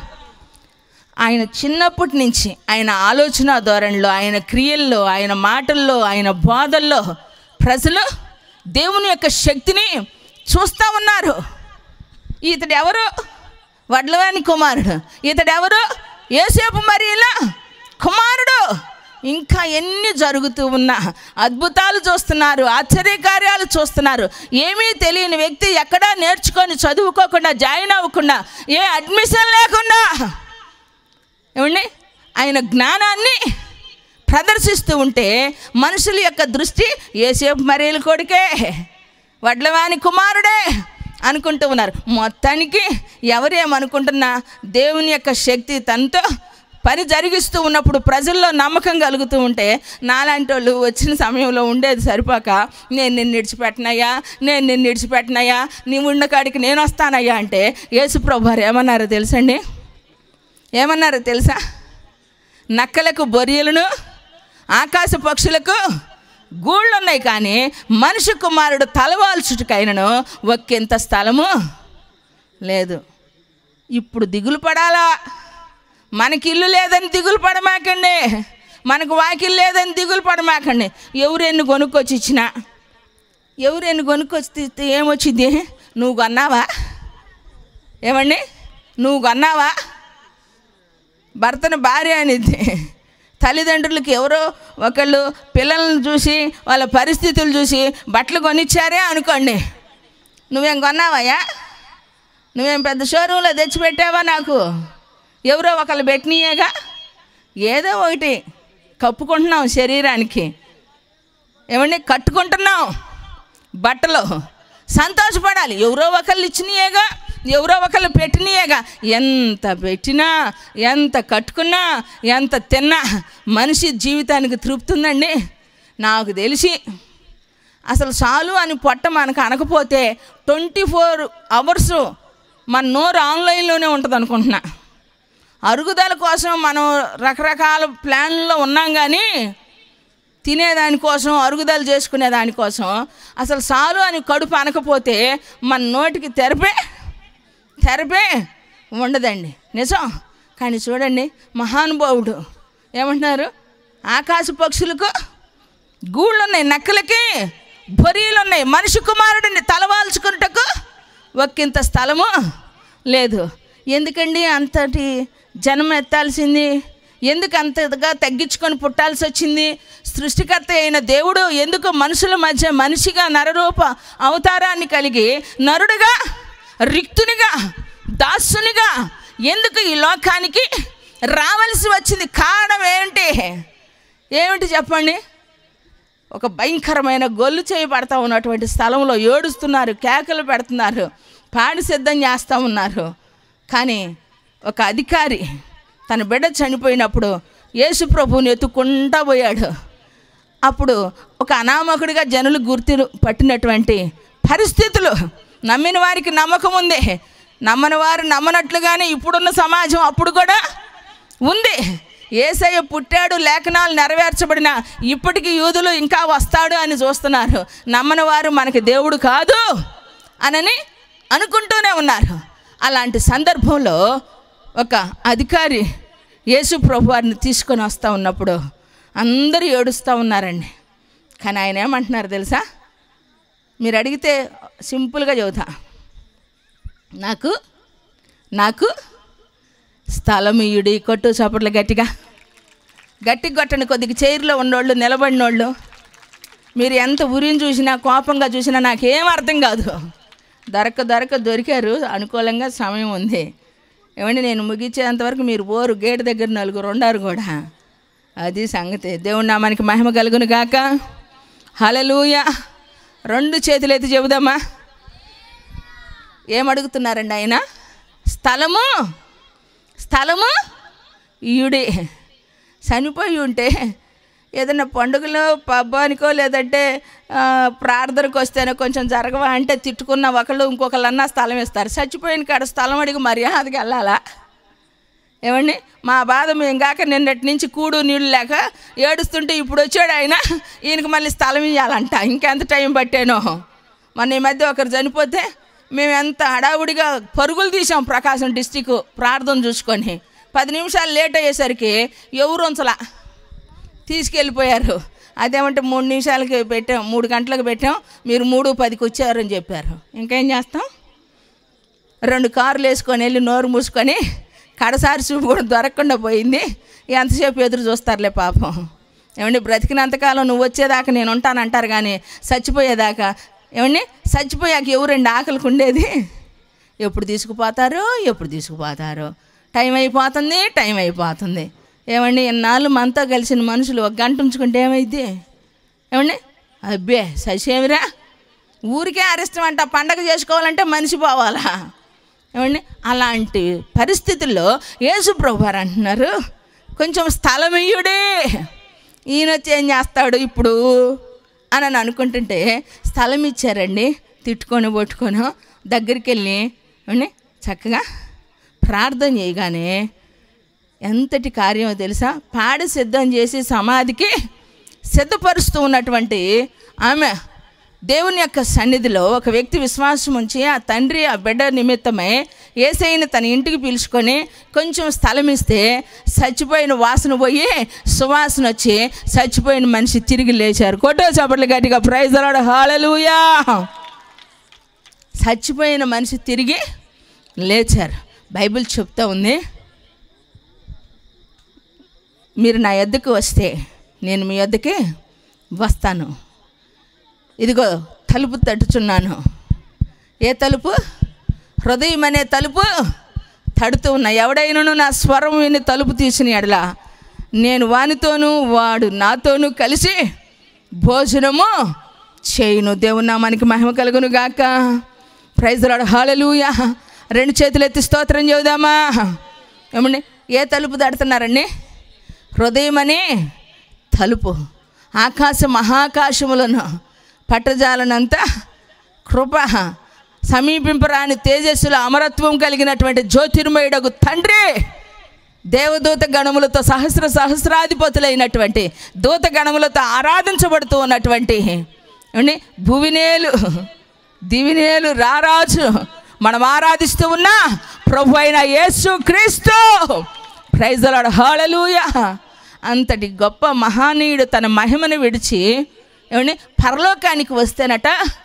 ఆయన చిన్నప్పటి నుంచి ఆయన ఆలోచన ధోరణిలో ఆయన క్రియల్లో ఆయన మాటల్లో ఆయన బోధల్లో ప్రజలు దేవుని యొక్క శక్తిని చూస్తూ ఉన్నారు ఇతడు ఎవరు వడ్లవాని కుమారుడు ఇతడు ఎవరు ఏసేపు మరియలా కుమారుడు ఇంకా ఎన్ని జరుగుతూ ఉన్నా అద్భుతాలు చూస్తున్నారు ఆశ్చర్యకార్యాలు చూస్తున్నారు ఏమీ తెలియని వ్యక్తి ఎక్కడా నేర్చుకొని చదువుకోకుండా జాయిన్ అవ్వకుండా ఏ అడ్మిషన్ లేకుండా ఏమండి ఆయన జ్ఞానాన్ని ప్రదర్శిస్తూ ఉంటే మనుషుల యొక్క దృష్టి ఏసేపు మరేలు కొడుకే వడ్లవాని కుమారుడే అనుకుంటూ ఉన్నారు మొత్తానికి ఎవరేమనుకుంటున్నా దేవుని యొక్క శక్తి తనతో పని జరిగిస్తూ ఉన్నప్పుడు ప్రజల్లో నమ్మకం కలుగుతూ ఉంటే నాలాంటి వాళ్ళు వచ్చిన సమయంలో ఉండేది సరిపోక నేను నిన్ను విడిచిపెట్టనయ్యా నేను నిన్ను విడిచిపెట్టనయ్యా నీవు ఉన్న కాడికి నేను వస్తానయ్యా అంటే యేసుప్రభు వారు ఏమన్నారో తెలుసండి ఏమన్నారో తెలుసా నక్కలకు బొరియలను ఆకాశ పక్షులకు గూళ్ళు ఉన్నాయి కానీ మనిషి కుమారుడు తలవాల్చుటకైనను ఒక్కింత స్థలము లేదు ఇప్పుడు దిగులు పడాలా మనకి ఇల్లు లేదని దిగులు పడమాకండి మనకు వాకిల్ లేదని దిగులు పడమాకండి ఎవరెన్ని కొనుక్కొచ్చి ఇచ్చినా ఎవరెన్ని కొనుక్కొచ్చి తీస్తే ఏమొచ్చింది నువ్వు కొన్నావా ఏమండి నువ్వు కొన్నావా భర్తను భార్య అనేది తల్లిదండ్రులకి ఎవరో ఒకళ్ళు పిల్లల్ని చూసి వాళ్ళ పరిస్థితులు చూసి బట్టలు కొనిచ్చారే అనుకోండి నువ్వేం కొన్నావయ్యా నువ్వేం పెద్ద షోరూంలో తెచ్చిపెట్టావా నాకు ఎవరో ఒకళ్ళు పెట్టినయేగా ఏదో ఒకటి కప్పుకుంటున్నాం శరీరానికి ఏమండి కట్టుకుంటున్నాం బట్టలు సంతోషపడాలి ఎవరో ఒకళ్ళు ఇచ్చినయేగా ఎవరో ఒకళ్ళు పెట్టినయేగా ఎంత పెట్టినా ఎంత కట్టుకున్నా ఎంత తిన్నా మనిషి జీవితానికి తృప్తి ఉందండి నాకు తెలిసి అసలు చాలు అని పొట్ట మనకు అనకపోతే ట్వంటీ ఫోర్ అవర్స్ మన నోరు ఆన్లైన్లోనే ఉంటుంది అనుకుంటున్నా అరుగుదల కోసం మనం రకరకాల ప్లాన్లో ఉన్నాం కానీ తినేదానికోసం అరుగుదల చేసుకునే దానికోసం అసలు చాలు అని కడుపు అనకపోతే మన నోటికి తెరపే తెరపే ఉండదండి నిజం కానీ చూడండి మహానుభావుడు ఏమంటున్నారు ఆకాశ పక్షులకు గూళ్ళు ఉన్నాయి నక్కలకి బొరీలు ఉన్నాయి మనిషి కుమారుడిని తలవాల్చుకున్నటకు ఒక్కింత స్థలము లేదు ఎందుకండి అంతటి జనం ఎత్తాల్సింది ఎందుకు అంతగా తగ్గించుకొని పుట్టాల్సి వచ్చింది సృష్టికర్త అయిన దేవుడు ఎందుకు మనుషుల మధ్య మనిషిగా నరరూప అవతారాన్ని కలిగి నరుడుగా రిక్తునిగా దాసునిగా ఎందుకు ఈ లోకానికి రావలసి వచ్చింది కారణం ఏంటి ఏమిటి చెప్పండి ఒక భయంకరమైన గొల్లు చేయబడతా ఉన్నటువంటి స్థలంలో ఏడుస్తున్నారు కేకలు పెడుతున్నారు పాడి సిద్ధం చేస్తూ ఉన్నారు కానీ ఒక అధికారి తన బిడ్డ చనిపోయినప్పుడు యేసు ప్రభువుని ఎత్తుకుంటా పోయాడు అప్పుడు ఒక అనామకుడిగా జనులు గుర్తు పట్టినటువంటి పరిస్థితులు నమ్మిన వారికి నమ్మకం ఉంది నమ్మని వారు నమ్మనట్లుగానే ఇప్పుడున్న సమాజం అప్పుడు కూడా ఉంది ఏసయ్య పుట్టాడు లేఖనాలు నెరవేర్చబడిన ఇప్పటికీ యూదులు ఇంకా వస్తాడు అని చూస్తున్నారు నమ్మని వారు మనకి దేవుడు కాదు అనని అనుకుంటూనే ఉన్నారు అలాంటి సందర్భంలో ఒక అధికారి యేసు ప్రభు వారిని తీసుకొని వస్తూ ఉన్నప్పుడు అందరూ ఏడుస్తూ ఉన్నారండి కానీ ఆయన ఏమంటున్నారు తెలుసా మీరు అడిగితే సింపుల్గా చెబుతా నాకు నాకు స్థలం ఇయుడి కొట్టు చప్పట్లు గట్టిగా గట్టి కొట్టండి కొద్దిగా చైర్లో ఉన్నోళ్ళు నిలబడినోళ్ళు మీరు ఎంత ఉరిని చూసినా కోపంగా చూసినా నాకేం అర్థం కాదు దొరక దొరక దొరికారు అనుకూలంగా సమయం ఉంది ఏమండి నేను ముగించేంతవరకు మీరు పోరు గేట్ దగ్గర నలుగురు ఉండారు కూడా అది సంగతి దేవుడి నామానికి మహిమ కలుగును గాక హలలుయ రెండు చేతులు ఎత్తి చెబుదామా ఏమడుగుతున్నారండి ఆయన స్థలము స్థలము ఈయుడే చనిపోయి ఉంటే ఏదైనా పండుగలో పబ్బానికో లేదంటే ఆ, ప్రార్థనకు వస్తేనే కొంచెం జరగవా అంటే తిట్టుకున్న ఒకళ్ళు ఇంకొకళ్ళన్నా స్థలం ఇస్తారు చచ్చిపోయిన కాడ స్థలం అడిగి మర్యాదకి వెళ్ళాలా ఏమండి మా బాధ మేము కాక నిన్నటి నుంచి కూడు నీళ్ళు లేక ఏడుస్తుంటే ఇప్పుడు వచ్చాడు ఆయన ఈయనకి మళ్ళీ స్థలం ఇవ్వాలంట ఇంకెంత టైం పట్టానో మొన్న ఈ మధ్య ఒకరు చనిపోతే మేము ఎంత హడావుడిగా పరుగులు తీసాం ప్రకాశం డిస్టిక్ ప్రార్థన చూసుకొని పది నిమిషాలు లేట్ అయ్యేసరికి ఎవరు ఉంచలా తీసుకెళ్ళిపోయారు అదేమంటే మూడు నిమిషాలకి పెట్టాం మూడు గంటలకు పెట్టాం మీరు మూడు పదికి వచ్చారని చెప్పారు ఇంకేం చేస్తాం రెండు కార్లు వేసుకొని వెళ్ళి నోరు మూసుకొని కడసారి చూపు కూడా దొరకకుండా పోయింది ఎంతసేపు ఎదురు చూస్తారులే పాపం ఏమండి బ్రతికినంతకాలం నువ్వు వచ్చేదాకా నేను ఉంటానంటారు కానీ చచ్చిపోయేదాకా ఏమండి చచ్చిపోయాక ఎవరండి ఆకలికి ఉండేది ఎప్పుడు తీసుకుపోతారో ఎప్పుడు తీసుకుపోతారో టైం అయిపోతుంది టైం అయిపోతుంది ఏమండి ఇన్నాళ్ళు మనతో కలిసిన మనుషులు ఒక గంట ఉంచుకుంటే ఏమైంది ఏమండి అబ్బే ససేమిరా ఊరికే అరిష్టం అంట పండగ చేసుకోవాలంటే మనిషి పోవాలా ఏమండి అలాంటి పరిస్థితుల్లో యేసు ప్రభు వారు అంటున్నారు కొంచెం స్థలం ఇయ్యుడే ఈయన వచ్చి ఏం చేస్తాడు ఇప్పుడు అని అని అనుకుంటుంటే స్థలం ఇచ్చారండి తిట్టుకొని పట్టుకొని దగ్గరికి వెళ్ళి ఏమండి చక్కగా ప్రార్థన చేయగానే ఎంతటి కార్యమో తెలుసా పాడి సిద్ధం చేసి సమాధికి సిద్ధపరుస్తూ ఉన్నటువంటి ఆమె దేవుని యొక్క సన్నిధిలో ఒక వ్యక్తి విశ్వాసం ఉంచి ఆ తండ్రి ఆ బిడ్డ నిమిత్తమై ఏసైని తన ఇంటికి పిలుచుకొని కొంచెం స్థలం ఇస్తే చచ్చిపోయిన వాసన పోయి సువాసన వచ్చి చచ్చిపోయిన మనిషి తిరిగి లేచారు కొట్టో చప్పట్లు గట్టిగా ప్రైజ్ అలాడు హాలలుయా చచ్చిపోయిన మనిషి తిరిగి లేచారు బైబిల్ చెప్తా ఉంది మీరు నా యొద్దకు వస్తే నేను మీ యొద్దకి వస్తాను ఇదిగో తలుపు తట్టుచున్నాను ఏ తలుపు హృదయం అనే తలుపు తడుతూ ఉన్నా ఎవడైనను నా స్వరం విని తలుపు తీసిన ఎడల నేను వానితోనూ వాడు నాతోనూ కలిసి భోజనము చేయును దేవుని నామానికి మహిమ కలుగును గాక ప్రైజ్ రాడు హాలలుయా రెండు చేతులు ఎత్తి స్తోత్రం చెబుదామా ఏమండి ఏ తలుపు తడుతున్నారండి హృదయం అనే తలుపు ఆకాశ మహాకాశములను పట్టజాలనంతా కృప సమీపింపరాని తేజస్సుల అమరత్వం కలిగినటువంటి జ్యోతిర్మయుడకు తండ్రి దేవదూత గణములతో సహస్ర సహస్రాధిపతులైనటువంటి దూత గణములతో ఆరాధించబడుతూ ఉన్నటువంటి ఏమండి భువినేలు దివినేలు రారాజు మనం ఆరాధిస్తూ ఉన్న ప్రభు అయిన యేసు క్రీస్తు ప్రైజలాడు హాళలుయ అంతటి గొప్ప మహానీయుడు తన మహిమను విడిచి ఏమండి పరలోకానికి వస్తేనట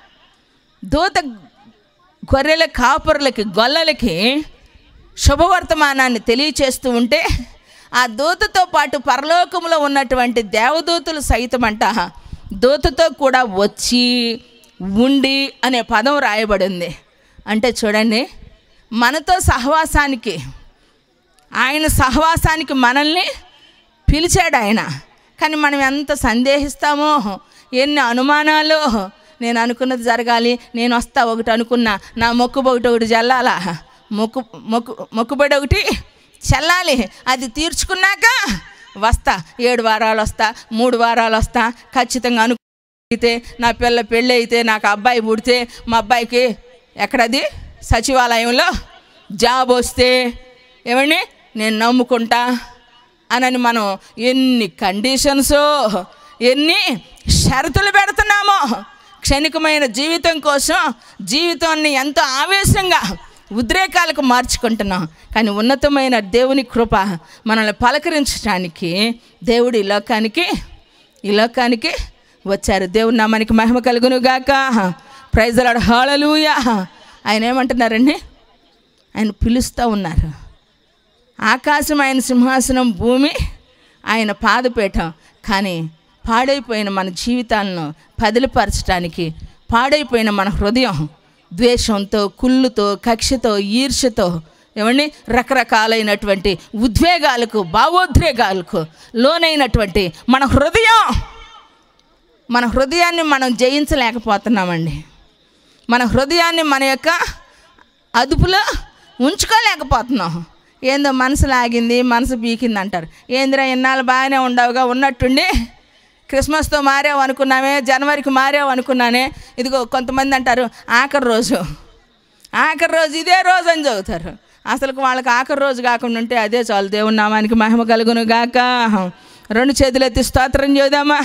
దూత గొర్రెల కాపురులకి గొల్లలకి శుభవర్తమానాన్ని తెలియచేస్తూ ఉంటే ఆ దూతతో పాటు పరలోకములో ఉన్నటువంటి దేవదూతలు సైతమంట దూతతో కూడా వచ్చి ఉండి అనే పదం రాయబడింది అంటే చూడండి మనతో సహవాసానికి ఆయన సహవాసానికి మనల్ని పిలిచాడు ఆయన కానీ మనం ఎంత సందేహిస్తామో ఎన్ని అనుమానాలు నేను అనుకున్నది జరగాలి నేను వస్తా ఒకటి అనుకున్నా నా మొక్కుబొకటి ఒకటి చల్లాలా మొక్కు మొక్కు మొక్కుబడి ఒకటి చల్లాలి అది తీర్చుకున్నాక వస్తా ఏడు వారాలు వస్తా మూడు వారాలు వస్తా ఖచ్చితంగా అను అయితే నా పిల్ల పెళ్ళి అయితే నాకు అబ్బాయి పుడితే మా అబ్బాయికి ఎక్కడది సచివాలయంలో జాబ్ వస్తే ఏమండి నేను నమ్ముకుంటా అనని మనం ఎన్ని కండిషన్స్ ఎన్ని షరతులు పెడుతున్నామో క్షణికమైన జీవితం కోసం జీవితాన్ని ఎంతో ఆవేశంగా ఉద్రేకాలకు మార్చుకుంటున్నాం కానీ ఉన్నతమైన దేవుని కృప మనల్ని పలకరించడానికి దేవుడు ఈ లోకానికి ఈ లోకానికి వచ్చారు దేవుని నామానికి మహిమ కలుగును గాక ప్రైజలాడు హాళలుయా ఆయన ఏమంటున్నారండి ఆయన పిలుస్తూ ఉన్నారు ఆకాశం ఆయన సింహాసనం భూమి ఆయన పాదపీఠం కానీ పాడైపోయిన మన జీవితాలను పదిలిపరచడానికి పాడైపోయిన మన హృదయం ద్వేషంతో కుళ్ళుతో కక్షతో ఈర్ష్యతో ఏమండి రకరకాలైనటువంటి ఉద్వేగాలకు భావోద్వేగాలకు లోనైనటువంటి మన హృదయం మన హృదయాన్ని మనం జయించలేకపోతున్నామండి మన హృదయాన్ని మన యొక్క అదుపులో ఉంచుకోలేకపోతున్నాం ఏందో మనసు లాగింది మనసు బీకింది అంటారు ఏందిరా ఇన్నాళ్ళు బాగానే ఉండవుగా ఉన్నట్టుండి క్రిస్మస్తో మారావు అనుకున్నామే జనవరికి మారావు అనుకున్నానే ఇదిగో కొంతమంది అంటారు ఆఖరి రోజు ఆఖరి రోజు ఇదే రోజు అని చదువుతారు అసలు వాళ్ళకి ఆఖరి రోజు కాకుండా ఉంటే అదే చాలు దేవుని నామానికి మహిమ కలుగును గాక రెండు చేతులు ఎత్తి స్తోత్రం చేద్దామా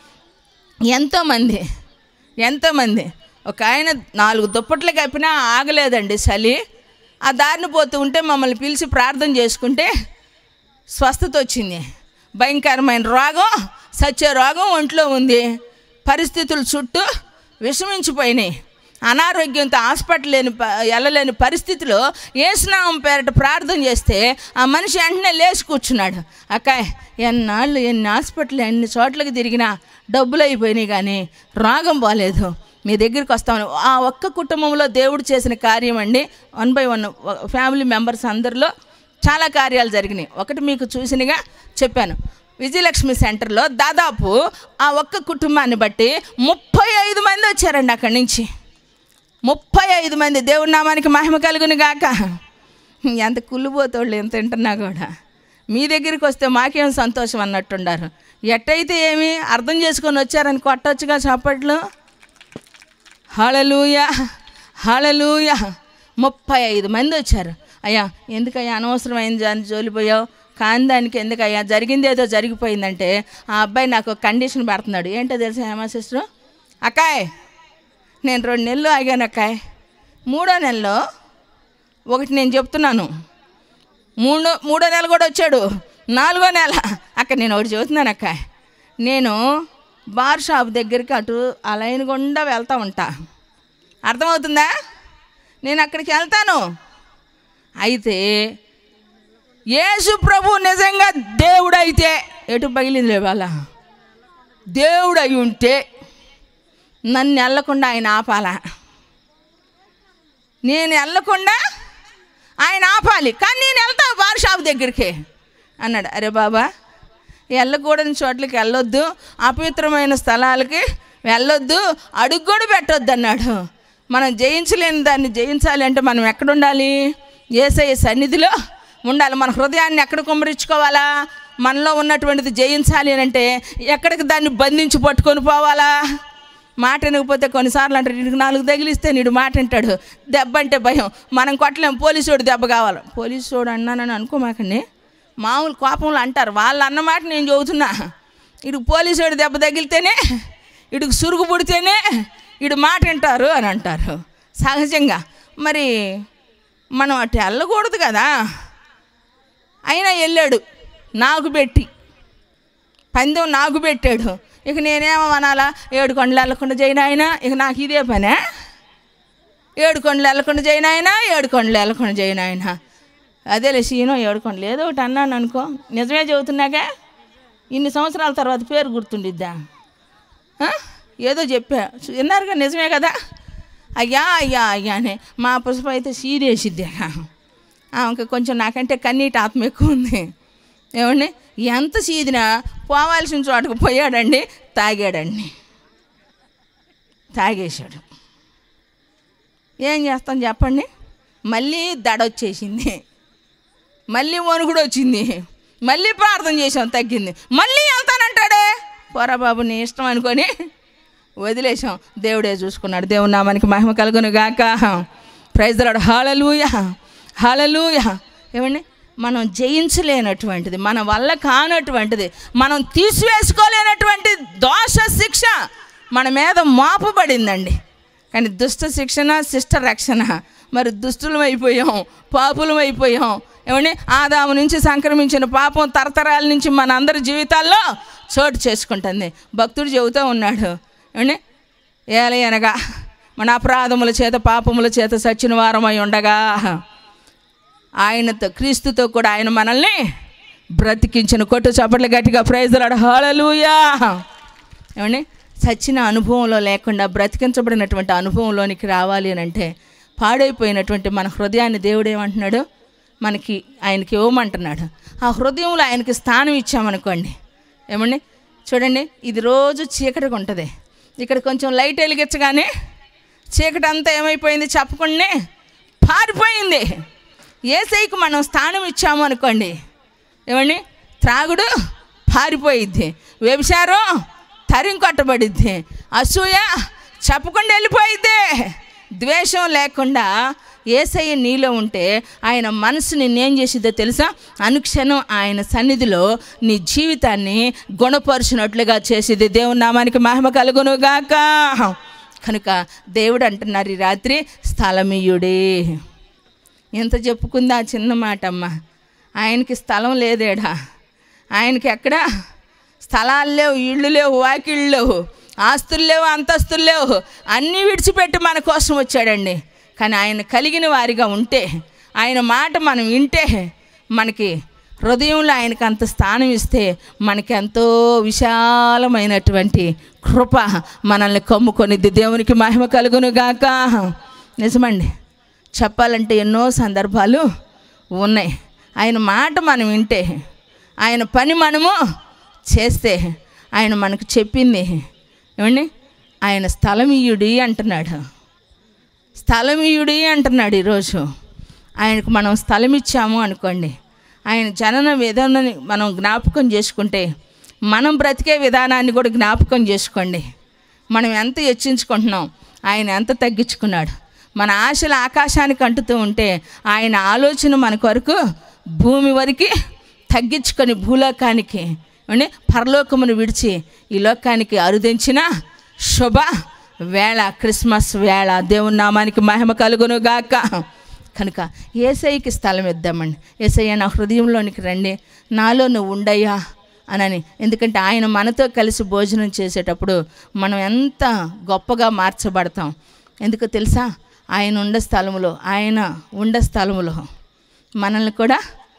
ఎంతోమంది ఎంతోమంది ఒక ఆయన నాలుగు దుప్పట్లు కప్పినా ఆగలేదండి చలి ఆ దారిని పోతూ ఉంటే మమ్మల్ని పిలిచి ప్రార్థన చేసుకుంటే స్వస్థత వచ్చింది భయంకరమైన రోగం సచ్చే రోగం ఒంట్లో ఉంది పరిస్థితులు చుట్టూ విషమించిపోయినాయి అనారోగ్యంతో హాస్పిటల్ లేని ప- వెళ్ళలేని పరిస్థితిలో ఏసునామం పేరట ప్రార్థన చేస్తే ఆ మనిషి వెంటనే లేచి కూర్చున్నాడు అక్కాయ్ ఎన్నాళ్ళు ఎన్ని హాస్పిటల్ ఎన్ని చోట్లకి తిరిగినా డబ్బులు అయిపోయినాయి కానీ రోగం పోలేదు మీ దగ్గరికి వస్తామని ఆ ఒక్క కుటుంబంలో దేవుడు చేసిన కార్యం అండి one by one family members అందరిలో చాలా కార్యాలు జరిగినాయి ఒకటి మీకు చూసినగా చెప్పాను విజయలక్ష్మి సెంటర్లో దాదాపు ఆ ఒక్క కుటుంబాన్ని బట్టి ముప్పై ఐదు మంది వచ్చారండి అక్కడి నుంచి ముప్పై ఐదు మంది దేవుడి నామానికి మహిమ కలుగుని గాక ఎంత కుళ్ళిపోతోళ్ళు ఎంత తింటున్నా కూడా మీ దగ్గరికి వస్తే మాకేం సంతోషం అన్నట్టుండారు ఎట్టయితే ఏమి అర్థం చేసుకొని వచ్చారని కొట్టొచ్చుగా చప్పట్లు హళలుయ హళలుయ ముప్పై ఐదు మంది వచ్చారు అయ్యా ఎందుకయ్యా అనవసరమైన దాన్ని జోలిపోయావు కాని దానికి ఎందుకయ్యా జరిగింది ఏదో జరిగిపోయిందంటే ఆ అబ్బాయి నాకు ఒక కండిషన్ పెడుతున్నాడు ఏంటో తెలుసా హేమా సిస్టర్ అక్కాయ్ నేను రెండు నెలలు ఆగాను అక్కాయ్ మూడో నెలలో ఒకటి నేను చెప్తున్నాను మూడో మూడో నెల కూడా వచ్చాడు నాలుగో నెల అక్కడ నేను ఒకటి చెబుతున్నాను అక్క నేను బార్ షాప్ దగ్గరికి అటు ఆ లైన్ గుండా వెళ్తూ ఉంటా అర్థమవుతుందా నేను అక్కడికి వెళ్తాను అయితే యేసు ప్రభు నిజంగా దేవుడైతే ఎటు పగిలింది వాళ్ళ దేవుడు అయి ఉంటే నన్ను వెళ్ళకుండా ఆయన ఆపాలా నేను వెళ్ళకుండా ఆయన ఆపాలి కానీ నేను వెళ్తా బార్ షాప్ దగ్గరికి అన్నాడు అరే బాబా వెళ్ళకూడని చోట్లకి వెళ్ళొద్దు అపవిత్రమైన స్థలాలకి వెళ్ళొద్దు అడుగు కూడా పెట్టొద్దు అన్నాడు మనం జయించలేని దాన్ని జయించాలి అంటే మనం ఎక్కడ ఉండాలి ఏసయ్య సన్నిధిలో ఉండాలి మన హృదయాన్ని ఎక్కడ కుమ్మరించుకోవాలా మనలో ఉన్నటువంటిది జయించాలి అని అంటే ఎక్కడికి దాన్ని బంధించి పట్టుకొని పోవాలా మాట వినకపోతే కొన్నిసార్లు అంటారు నీకు నాలుగు తగిలిస్తే నీడు మాట వింటాడు దెబ్బ అంటే భయం మనం కొట్టలేం పోలీసోడు దెబ్బ కావాలి పోలీసోడు అన్నానని అనుకోమాకండి మామూలు కోపంలో అంటారు వాళ్ళు అన్నమాట నేను చెబుతున్నా ఇటు పోలీసోడు దెబ్బ తగిలితేనే ఇటుకు సురుగు పుడితేనే ఇటు మాట వింటారు అని అంటారు సహజంగా మరి మనం అటు వెళ్ళకూడదు కదా అయినా వెళ్ళాడు నాకు పెట్టి పందెం నాకు పెట్టాడు ఇక నేనేమో అనాలా ఏడు కొండలు వెళ్ళకుండా చేయను ఆయన ఇక నాకు ఇదే పనే ఏడు కొండలు వెళ్ళకుండా చేయను ఆయన ఏడు కొండలు వెళ్ళకుండా చేయను ఆయన అదేలే సీను ఏడు కొండలు ఏదో ఒకటి అన్నాను అనుకో నిజమే చెబుతున్నాగా ఇన్ని సంవత్సరాల తర్వాత పేరు గుర్తుండిద్దా ఆ? ఏదో చెప్పా విన్నారుగా నిజమే కదా అయ్యా అయ్యా అయ్యా అని మా పుష్ప అయితే సీరేసిద్ది ఆమెకి కొంచెం నాకంటే కన్నీటి ఆత్మ ఎక్కువ ఉంది ఏమండి ఎంత సీదినా పోవాల్సిన చోటకు పోయాడండి తాగాడండి తాగేశాడు ఏం చేస్తాం చెప్పండి మళ్ళీ దడ వచ్చేసింది మళ్ళీ వణుకుడు వచ్చింది మళ్ళీ ప్రార్థన చేసాం తగ్గింది మళ్ళీ వెళ్తానంటాడే పోరా బాబు నీ ఇష్టం అనుకొని వదిలేసాం దేవుడే చూసుకున్నాడు దేవుని నామానికి మహిమ కలుగును గాక ప్రైజ్లాడు హాలలుయ హాలలుయ ఏమండి మనం జయించలేనటువంటిది మన వల్ల కానటువంటిది మనం తీసివేసుకోలేనటువంటి దోష శిక్ష మన మీద మోపబడిందండి కానీ దుష్ట శిక్షణ శిష్ట రక్షణ మరి దుష్టులం అయిపోయాం పాపులం అయిపోయాం ఏమండి ఆదాము నుంచి సంక్రమించిన పాపం తరతరాల నుంచి మన అందరి జీవితాల్లో చోటు చేసుకుంటుంది భక్తుడు చెబుతూ ఉన్నాడు ఏమండి ఏలయనగా మన అపరాధముల చేత పాపముల చేత సచిన వారమై ఉండగా ఆయనతో క్రీస్తుతో కూడా ఆయన మనల్ని బ్రతికించిన కొట్టు చప్పట్లు గట్టిగా ప్రైజులాడు హాలలుయా ఏమండి సచిన అనుభవంలో లేకుండా బ్రతికించబడినటువంటి అనుభవంలోనికి రావాలి అని అంటే పాడైపోయినటువంటి మన హృదయాన్ని దేవుడు ఏమంటున్నాడు మనకి ఆయనకి ఇవ్వమంటున్నాడు ఆ హృదయంలో ఆయనకి స్థానం ఇచ్చామనుకోండి ఏమండి చూడండి ఇది రోజు చీకటిగా ఉంటుంది ఇక్కడ కొంచెం లైట్ వెలిగించగానే చీకటి అంతా ఏమైపోయింది చెప్పకుండా పారిపోయింది ఏసైకి మనం స్థానం ఇచ్చాము అనుకోండి ఏమండి త్రాగుడు పారిపోయిద్ది వ్యభిచారం తరిం కొట్టబడిద్ది అసూయ చెప్పకుండా వెళ్ళిపోయిద్ది ద్వేషం లేకుండా ఏసయ్య నీలో ఉంటే ఆయన మనసుని నేం చేసిద్దో తెలుసా అనుక్షణం ఆయన సన్నిధిలో నీ జీవితాన్ని గుణపరుచినట్లుగా చేసేది దేవుని నామానికి మహిమ కలుగును గాక కనుక దేవుడు అంటున్నారు ఈ రాత్రి స్థలమీయుడే ఎంత చెప్పుకుందా ఆ చిన్న మాట అమ్మ ఆయనకి స్థలం లేదేడా ఆయనకి ఎక్కడ స్థలాలు లేవు ఇళ్ళు లేవు వాకిళ్ళు లేవు ఆస్తులు లేవు అంతస్తులు లేవు అన్నీ విడిచిపెట్టి మన కోసం వచ్చాడండి కానీ ఆయన కలిగిన వారిగా ఉంటే ఆయన మాట మనం వింటే మనకి హృదయంలో ఆయనకు అంత స్థానం ఇస్తే మనకి ఎంతో విశాలమైనటువంటి కృప మనల్ని కమ్ముకొనిద్ది దేవునికి మహిమ కలుగును గాక నిజమండి చెప్పాలంటే ఎన్నో సందర్భాలు ఉన్నాయి ఆయన మాట మనం వింటే ఆయన పని మనము చేస్తే ఆయన మనకు చెప్పింది ఏమండి ఆయన స్థలమీయుడి అంటున్నాడు స్థలమీయుడి అంటున్నాడు ఈరోజు ఆయనకు మనం స్థలం ఇచ్చాము అనుకోండి ఆయన జనన విధానాన్ని మనం జ్ఞాపకం చేసుకుంటే మనం బ్రతికే విధానాన్ని కూడా జ్ఞాపకం చేసుకోండి మనం ఎంత హెచ్చించుకుంటున్నాం ఆయన ఎంత తగ్గించుకున్నాడు మన ఆశలు ఆకాశానికి అంటుతూ ఉంటే ఆయన ఆలోచన మన కొరకు భూమి వరకు తగ్గించుకొని భూలోకానికి అంటే పరలోకమును విడిచి ఈ లోకానికి అరుదించిన శుభ వేళ క్రిస్మస్ వేళ దేవుని నామానికి మహిమ కలుగును గాక కనుక ఏసైకి స్థలం ఇద్దామండి ఏసయ్య నా హృదయంలోనికి రండి నాలో నువ్వు ఉండయ్యా అనని ఎందుకంటే ఆయన మనతో కలిసి భోజనం చేసేటప్పుడు మనం ఎంత గొప్పగా మార్చబడతాం ఎందుకో తెలుసా ఆయన ఉండ స్థలములో ఆయన ఉండ స్థలములో మనల్ని కూడా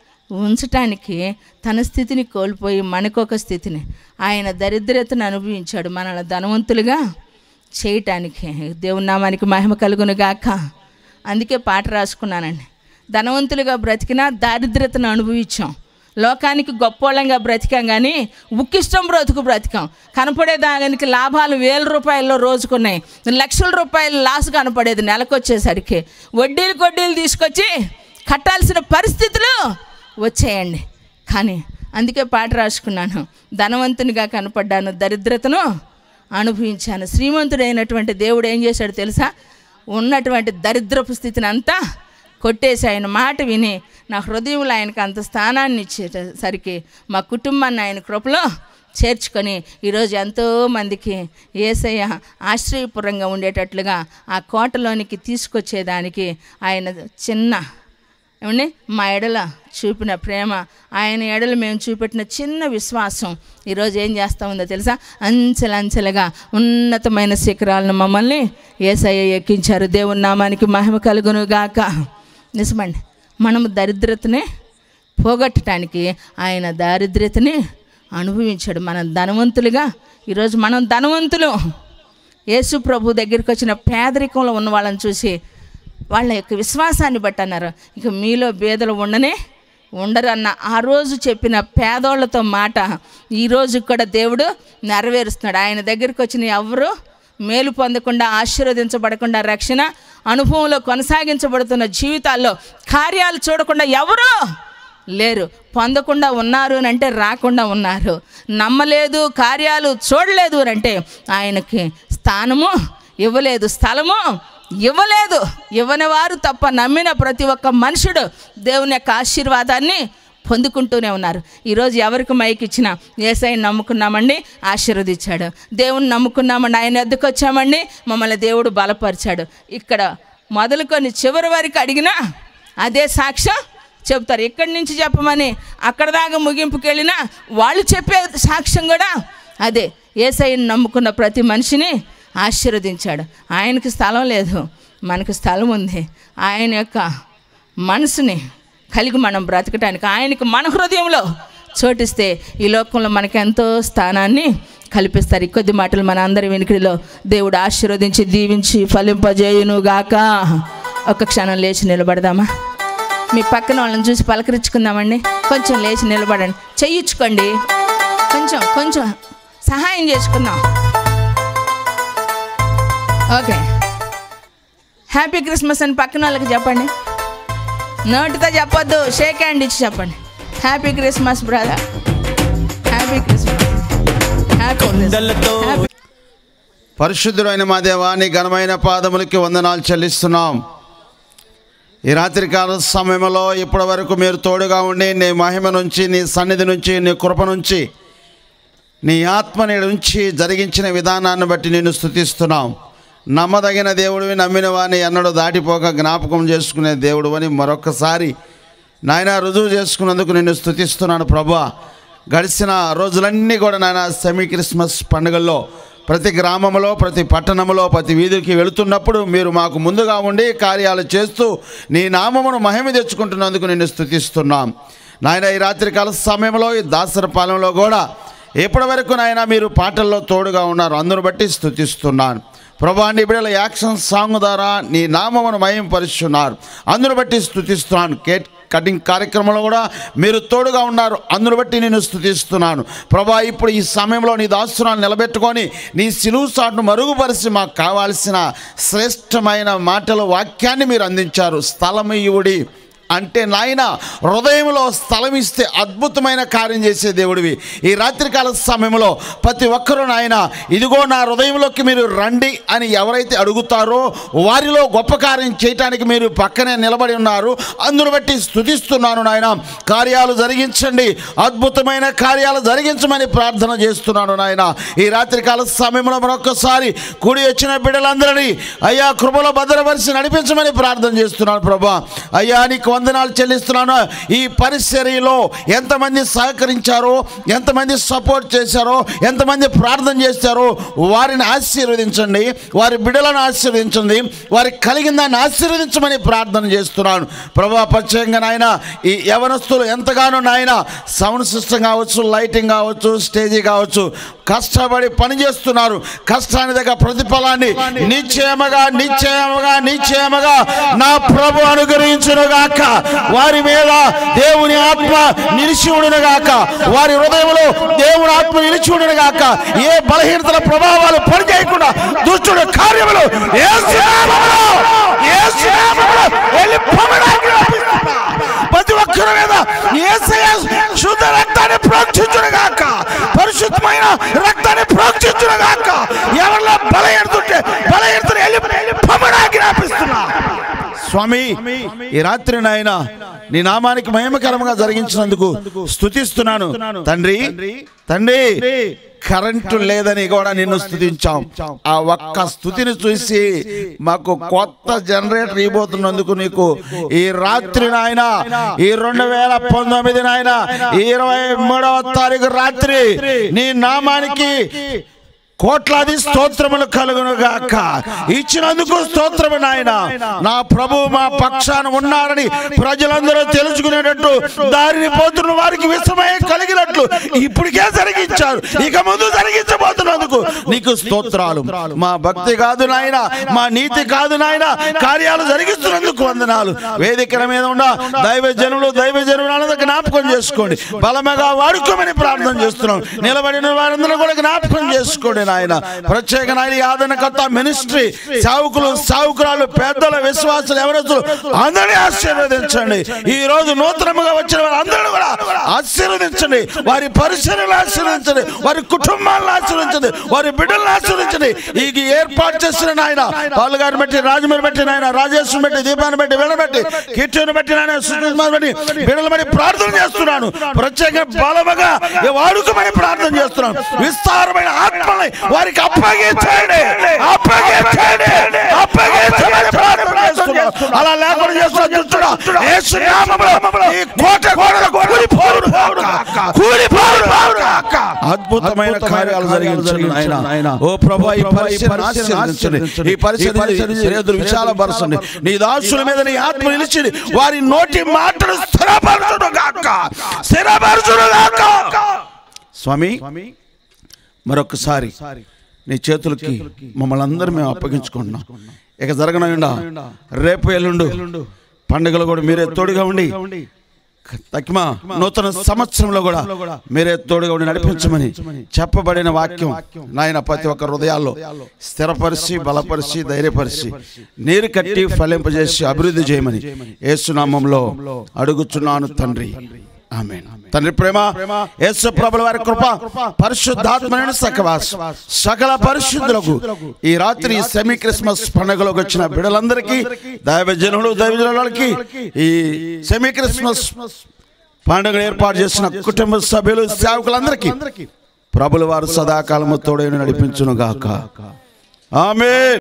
ఉంచటానికి తన స్థితిని కోల్పోయి మనకొక స్థితిని ఆయన దరిద్రతను అనుభవించాడు మనల్ని ధనవంతులుగా చేయటానికి దేవుని నామానికి మహిమ కలుగును గాక అందుకే పాట రాసుకున్నానండి ధనవంతులుగా బ్రతికినా దారిద్రతను అనుభవించాం లోకానికి గొప్పోళ్ళంగా బ్రతికాం కానీ ఉక్కిష్టం బ్రతుకు బ్రతికాం కనపడే దానికి లాభాలు వేల రూపాయల్లో రోజుకున్నాయి లక్షల రూపాయలు లాస్ కనపడేది నెలకు వచ్చేసరికి వడ్డీలు కొడ్డీలు తీసుకొచ్చి కట్టాల్సిన పరిస్థితులు వచ్చేయండి కానీ అందుకే పాట రాసుకున్నాను ధనవంతునిగా కనపడ్డాను దరిద్రతను అనుభవించాను శ్రీమంతుడైనటువంటి దేవుడు ఏం చేశాడు తెలుసా ఉన్నటువంటి దరిద్రపు స్థితిని అంతా కొట్టేసి ఆయన మాట విని నా హృదయంలో ఆయనకు అంత స్థానాన్ని ఇచ్చేసరికి మా కుటుంబాన్ని ఆయన కృపలో చేర్చుకొని ఈరోజు ఎంతో మందికి ఏసయ్య ఆశ్రయపురంగా ఉండేటట్లుగా ఆ కోటలోనికి తీసుకొచ్చేదానికి ఆయన చిన్న ఏమండి మా ఎడల చూపిన ప్రేమ ఆయన ఎడల మేము చూపెట్టిన చిన్న విశ్వాసం ఈరోజు ఏం చేస్తా ఉందో తెలుసా అంచెలంచెలుగా ఉన్నతమైన శిఖరాలను మమ్మల్ని ఏసయ్య ఎక్కించారు దేవుని నామానికి మహిమ కలుగును గాక నిజమండి మనము దరిద్రతనే పోగొట్టడానికి ఆయన దారిద్ర్యతని అనుభవించాడు మనం ధనవంతులుగా ఈరోజు మనం ధనవంతులు యేసు ప్రభు దగ్గరికి వచ్చిన పేదరికంలో ఉన్న వాళ్ళని చూసి వాళ్ళ యొక్క విశ్వాసాన్ని బట్టి అన్నారు ఇక మీలో బేదలు ఉండనే ఉండరు అన్న ఆ రోజు చెప్పిన పేదోళ్ళతో మాట ఈరోజు కూడా దేవుడు నెరవేరుస్తున్నాడు ఆయన దగ్గరికి వచ్చిన ఎవరు మేలు పొందకుండా ఆశీర్వదించబడకుండా రక్షణ అనుభవంలో కొనసాగించబడుతున్న జీవితాల్లో కార్యాలు చూడకుండా ఎవరు లేరు పొందకుండా ఉన్నారు అని అంటే రాకుండా ఉన్నారు నమ్మలేదు కార్యాలు చూడలేదు అని అంటే ఆయనకి స్థానము ఇవ్వలేదు స్థలము ఇవ్వలేదు ఇవ్వని వారు తప్ప నమ్మిన ప్రతి ఒక్క మనుషుడు దేవుని యొక్క ఆశీర్వాదాన్ని పొందుకుంటూనే ఉన్నారు ఈరోజు ఎవరికి మైక్ ఇచ్చినా ఏసైని నమ్ముకున్నామండి ఆశీర్వదించాడు దేవుని నమ్ముకున్నామండి ఆయన ఎద్దుకు వచ్చామండి మమ్మల్ని దేవుడు బలపరిచాడు ఇక్కడ మొదలుకొని చివరి వరకు అడిగినా అదే సాక్ష్యం చెప్తారు ఇక్కడి నుంచి చెప్పమని అక్కడ దాకా ముగింపుకి వెళ్ళినా వాళ్ళు చెప్పే సాక్ష్యం కూడా అదే ఏసైని నమ్ముకున్న ప్రతి మనిషిని ఆశీర్వదించాడు ఆయనకి స్థలం లేదు మనకు స్థలం ఉంది ఆయన యొక్క మనసుని కలిగి మనం బ్రతకటానికి ఆయనకు మన హృదయంలో చోటిస్తే ఈ లోకంలో మనకు ఎంతో స్థానాన్ని కల్పిస్తారు ఈ కొద్ది మాటలు మన అందరి వెనుకడిలో దేవుడు ఆశీర్వదించి దీవించి ఫలింపజేయును గాక ఒక్క క్షణం లేచి నిలబడదామా మీ పక్కన వాళ్ళని చూసి పలకరించుకుందామండి కొంచెం లేచి నిలబడండి చెయ్యించుకోండి కొంచెం కొంచెం సహాయం చేసుకుందాం ఓకే హ్యాపీ క్రిస్మస్ అని పక్కన వాళ్ళకి చెప్పండి నోటితో చెప్పొద్దు షేక్ హ్యాండ్ ఇచ్చి చెప్పండి happy Christmas brother happy Christmas happy happy కొండలతో పరిశుద్ధుడైన మా దేవా నీ ఘనమైన పాదములకి వందనాలు చెల్లిస్తున్నాం ఈ రాత్రికాల సమయంలో ఇప్పటి వరకు మీరు తోడుగా ఉండి నీ మహిమ నుంచి నీ సన్నిధి నుంచి నీ కృప నుంచి నీ ఆత్మని నుంచి జరిగించిన విధానాన్ని బట్టి నేను స్తుతిస్తున్నాం నమ్మదగిన దేవుడివి నమ్మిన వాడిని ఎన్నడూ దాటిపోక జ్ఞాపకం చేసుకునే దేవుడు అని మరొకసారి నాయన రుజువు చేసుకున్నందుకు నేను స్తుతిస్తున్నాను ప్రభా గడిచిన రోజులన్నీ కూడా నాయన సెమీ క్రిస్మస్ పండుగల్లో ప్రతి గ్రామంలో ప్రతి పట్టణంలో ప్రతి వీధికి వెళుతున్నప్పుడు మీరు మాకు ముందుగా ఉండి కార్యాలు చేస్తూ నీ నామమును మహిమ తెచ్చుకుంటున్నందుకు నేను స్తుతిస్తున్నాం నాయన ఈ రాత్రికాల సమయంలో ఈ దాసర పాలెంలో కూడా ఇప్పటి వరకు నాయన మీరు పాటల్లో తోడుగా ఉన్నారు అందును బట్టి స్తుతిస్తున్నాను ప్రభా నీ బిడ్డల యాక్షన్ సాంగ్ ద్వారా నీ నామమును మయం పరుస్తున్నారు అందును బట్టి స్తుతిస్తున్నాను కేట్ కటింగ్ కార్యక్రమంలో కూడా మీరు తోడుగా ఉన్నారు అందును బట్టి నేను స్తుతిస్తున్నాను ప్రభా ఇప్పుడు ఈ సమయంలో నీ దాస్తురాలు నిలబెట్టుకొని నీ సిలువు సాటును మరుగుపరిచి మాకు కావాల్సిన శ్రేష్టమైన మాటలు వాక్యాన్ని మీరు అందించారు స్థలమయుడి అంటే నాయన హృదయంలో స్థలం ఇస్తే అద్భుతమైన కార్యం చేసే దేవుడివి ఈ రాత్రికాల సమయంలో ప్రతి ఒక్కరూ నాయన ఇదిగో నా హృదయంలోకి మీరు రండి అని ఎవరైతే అడుగుతారో వారిలో గొప్ప కార్యం చేయటానికి మీరు పక్కనే నిలబడి ఉన్నారు అందును బట్టి స్తుతిస్తున్నాను నాయన కార్యాలు జరిగించండి అద్భుతమైన కార్యాలు జరిగించమని ప్రార్థన చేస్తున్నాను నాయన ఈ రాత్రికాల సమయంలో మరొకసారి కూడి వచ్చిన బిడ్డలందరినీ అయ్యా కృపలో భద్రపరిచి నడిపించమని ప్రార్థన చేస్తున్నాను ప్రభా అయ్యా నీకు వందనాలు చెల్లిస్తున్నాను ఈ పరిచర్యలో ఎంతమంది సహకరించారో ఎంతమంది సపోర్ట్ చేశారో ఎంతమంది ప్రార్థన చేశారో వారిని ఆశీర్వదించండి వారి బిడ్డలను ఆశీర్వదించండి వారికి కలిగిన దాన్ని ఆశీర్వదించమని ప్రార్థన చేస్తున్నాను ప్రభా ప్రత్యేకంగా నాయన ఈ యవనస్తులు ఎంతగానో నాయన సౌండ్ సిస్టమ్ కావచ్చు లైటింగ్ కావచ్చు స్టేజీ కావచ్చు కష్టపడి పని చేస్తున్నారు కష్టాన్ని దగ్గర ప్రతిఫలాన్ని నిశ్చయముగా నిశ్చయముగా నిశ్చయముగా నా ప్రభు అనుగ్రహించునుగాక వారి మీద దేవుని ఆత్మ నిలిచి ఉండునుగాక వారి హృదయంలో దేవుని ఆత్మ నిలిచి ఉండునుగాక ఏ బలహీనతల ప్రభావాలు పనిచేయకుండా దుష్టుడు కార్యములు యేసు నామములో, యేసు నామములో వెళ్ళిపోమడానికి అర్పిస్తున్నా. ప్రతి ఒక్కరి మీద యేసయ్య శుద్ధ రక్తాన్ని ప్రోక్షించునుగాక పరిశుద్ధమైన రక్తాన్ని ప్రోక్షించునుగాక ఎవరిలో బలహీనతుంటే బలహీనతను వెళ్ళి వెళ్ళిపోమడానికి అర్పిస్తున్నా స్వామి ఈ రాత్రి నాయన నీ నామానికి మహిమకరంగా జరిగించినందుకు స్తుతిస్తున్నాను తండ్రి తండ్రి కరెంటు లేదని కూడా నిన్ను స్తుతించాం ఆ ఒక్క స్థుతిని చూసి మాకు కొత్త జనరేటర్ ఇవ్వబోతున్నందుకు నీకు ఈ రాత్రి నాయన ఈ రెండు వేల పంతొమ్మిది నాయన ఇరవై మూడవ తారీఖు రాత్రి నీ నామానికి కోట్లాది స్తోత్రములు కలుగును గాక ఇచ్చినందుకు స్తోత్రము నాయన నా ప్రభు మా పక్షాన ఉన్నారని ప్రజలందరూ తెలుసుకునేటట్టు దారిని పోతున్న వారికి విషమయం కలిగినట్లు ఇప్పటికే జరిగించారు ఇక ముందు జరిగించబోతున్నందుకు నీకు స్తోత్రాలు మా భక్తి కాదు నాయన మా నీతి కాదు నాయన కార్యాలు జరిగిస్తున్నందుకు వందనాలు వేదికల మీద ఉన్న దైవ జనులు దైవ జనులు జ్ఞాపకం చేసుకోండి బలమగా వాడుకోమని ప్రార్థన చేస్తున్నాం నిలబడిన వారందరూ కూడా జ్ఞాపకం చేసుకోండి నాయన ప్రత్యేక నాయన ఈ ఆదరణకర్త మినిస్ట్రీ సావుకులు సావుకురాలు పెద్దల విశ్వాసులు ఎవరస్తులు అందరినీ ఆశీర్వదించండి ఈ రోజు నూతనముగా వచ్చిన వారందరూ కూడా ఆశీర్వదించండి వారి పరిసరాలను ఆశీర్వదించండి వారి కుటుంబాలను ఆశీర్వదించండి వారి బిడ్డలను ఆశీర్వదించండి ఈ ఏర్పాటు చేసిన నాయన పాలు గారిని బట్టి రాజమని బట్టి నాయన రాజేశ్వరం బట్టి దీపాన్ని బట్టి వీళ్ళని బట్టి కీర్తిని బట్టి నాయన సుష్మాని బట్టి బిడ్డలు బట్టి ప్రార్థన చేస్తున్నాను ప్రత్యేక బలముగా వాడుకమని ప్రార్థన చేస్తున్నాను విస్తారమైన ఆత్మల్ని వారికి అప్పగించండి అప్పగించండి అప్పగించమని ప్రార్థన చేస్తున్నాను అలా లేకుండా చేస్తున్న దుష్టుడా, యేసు నామములో ఈ కోట గోడలు కూలిపోవును గాక. కూలిపోవును గాక. అద్భుతమైన కార్యాలు జరిగించండి నాయన ఓ ప్రభు ఈ పరిచయం ఆశీర్వదించండి ఈ పరిచయం శ్రేధులు విశాలపరచండి నీ దాసుల మీద నీ ఆత్మ నిలిచి వారి నోటి మాటలు స్థిరపరచును గాక స్థిరపరచును గాక స్వామి మరొకసారి నీ చేతులకి మమ్మల్ని అందరూ మేము అప్పగించుకుంటున్నాం ఇక జరగనకుండా రేపు ఎల్లుండు పండుగలు కూడా మీరే తోడుగా ఉండి తక్మా నూతన సంవత్సరంలో కూడా మీరే తోడుగా ఉండి నడిపించమని చెప్పబడిన వాక్యం నాయన ప్రతి ఒక్క హృదయాల్లో స్థిరపరిచి బలపరిచి ధైర్యపరిచి నీరు కట్టి ఫలింపజేసి అభివృద్ధి చేయమని ఏసునామంలో అడుగుచున్నాను తండ్రి ఆమేన్ తండ్రి ప్రేమ యేసు ప్రభుల వారి కృప పరిశుద్ధాత్మని సకవాస సకల పరిశుద్ధులకు ఈ రాత్రి సెమీ క్రిస్మస్ పండుగలోకి వచ్చిన బిడ్డలందరికీ దైవజనులు దైవజనులకి ఈ సెమీ క్రిస్మస్ పండుగ ఏర్పాటు చేసిన కుటుంబ సభ్యులు సేవకులందరికీ ప్రభుల వారు సదాకాలము తోడైన నడిపించును గాక ఆమె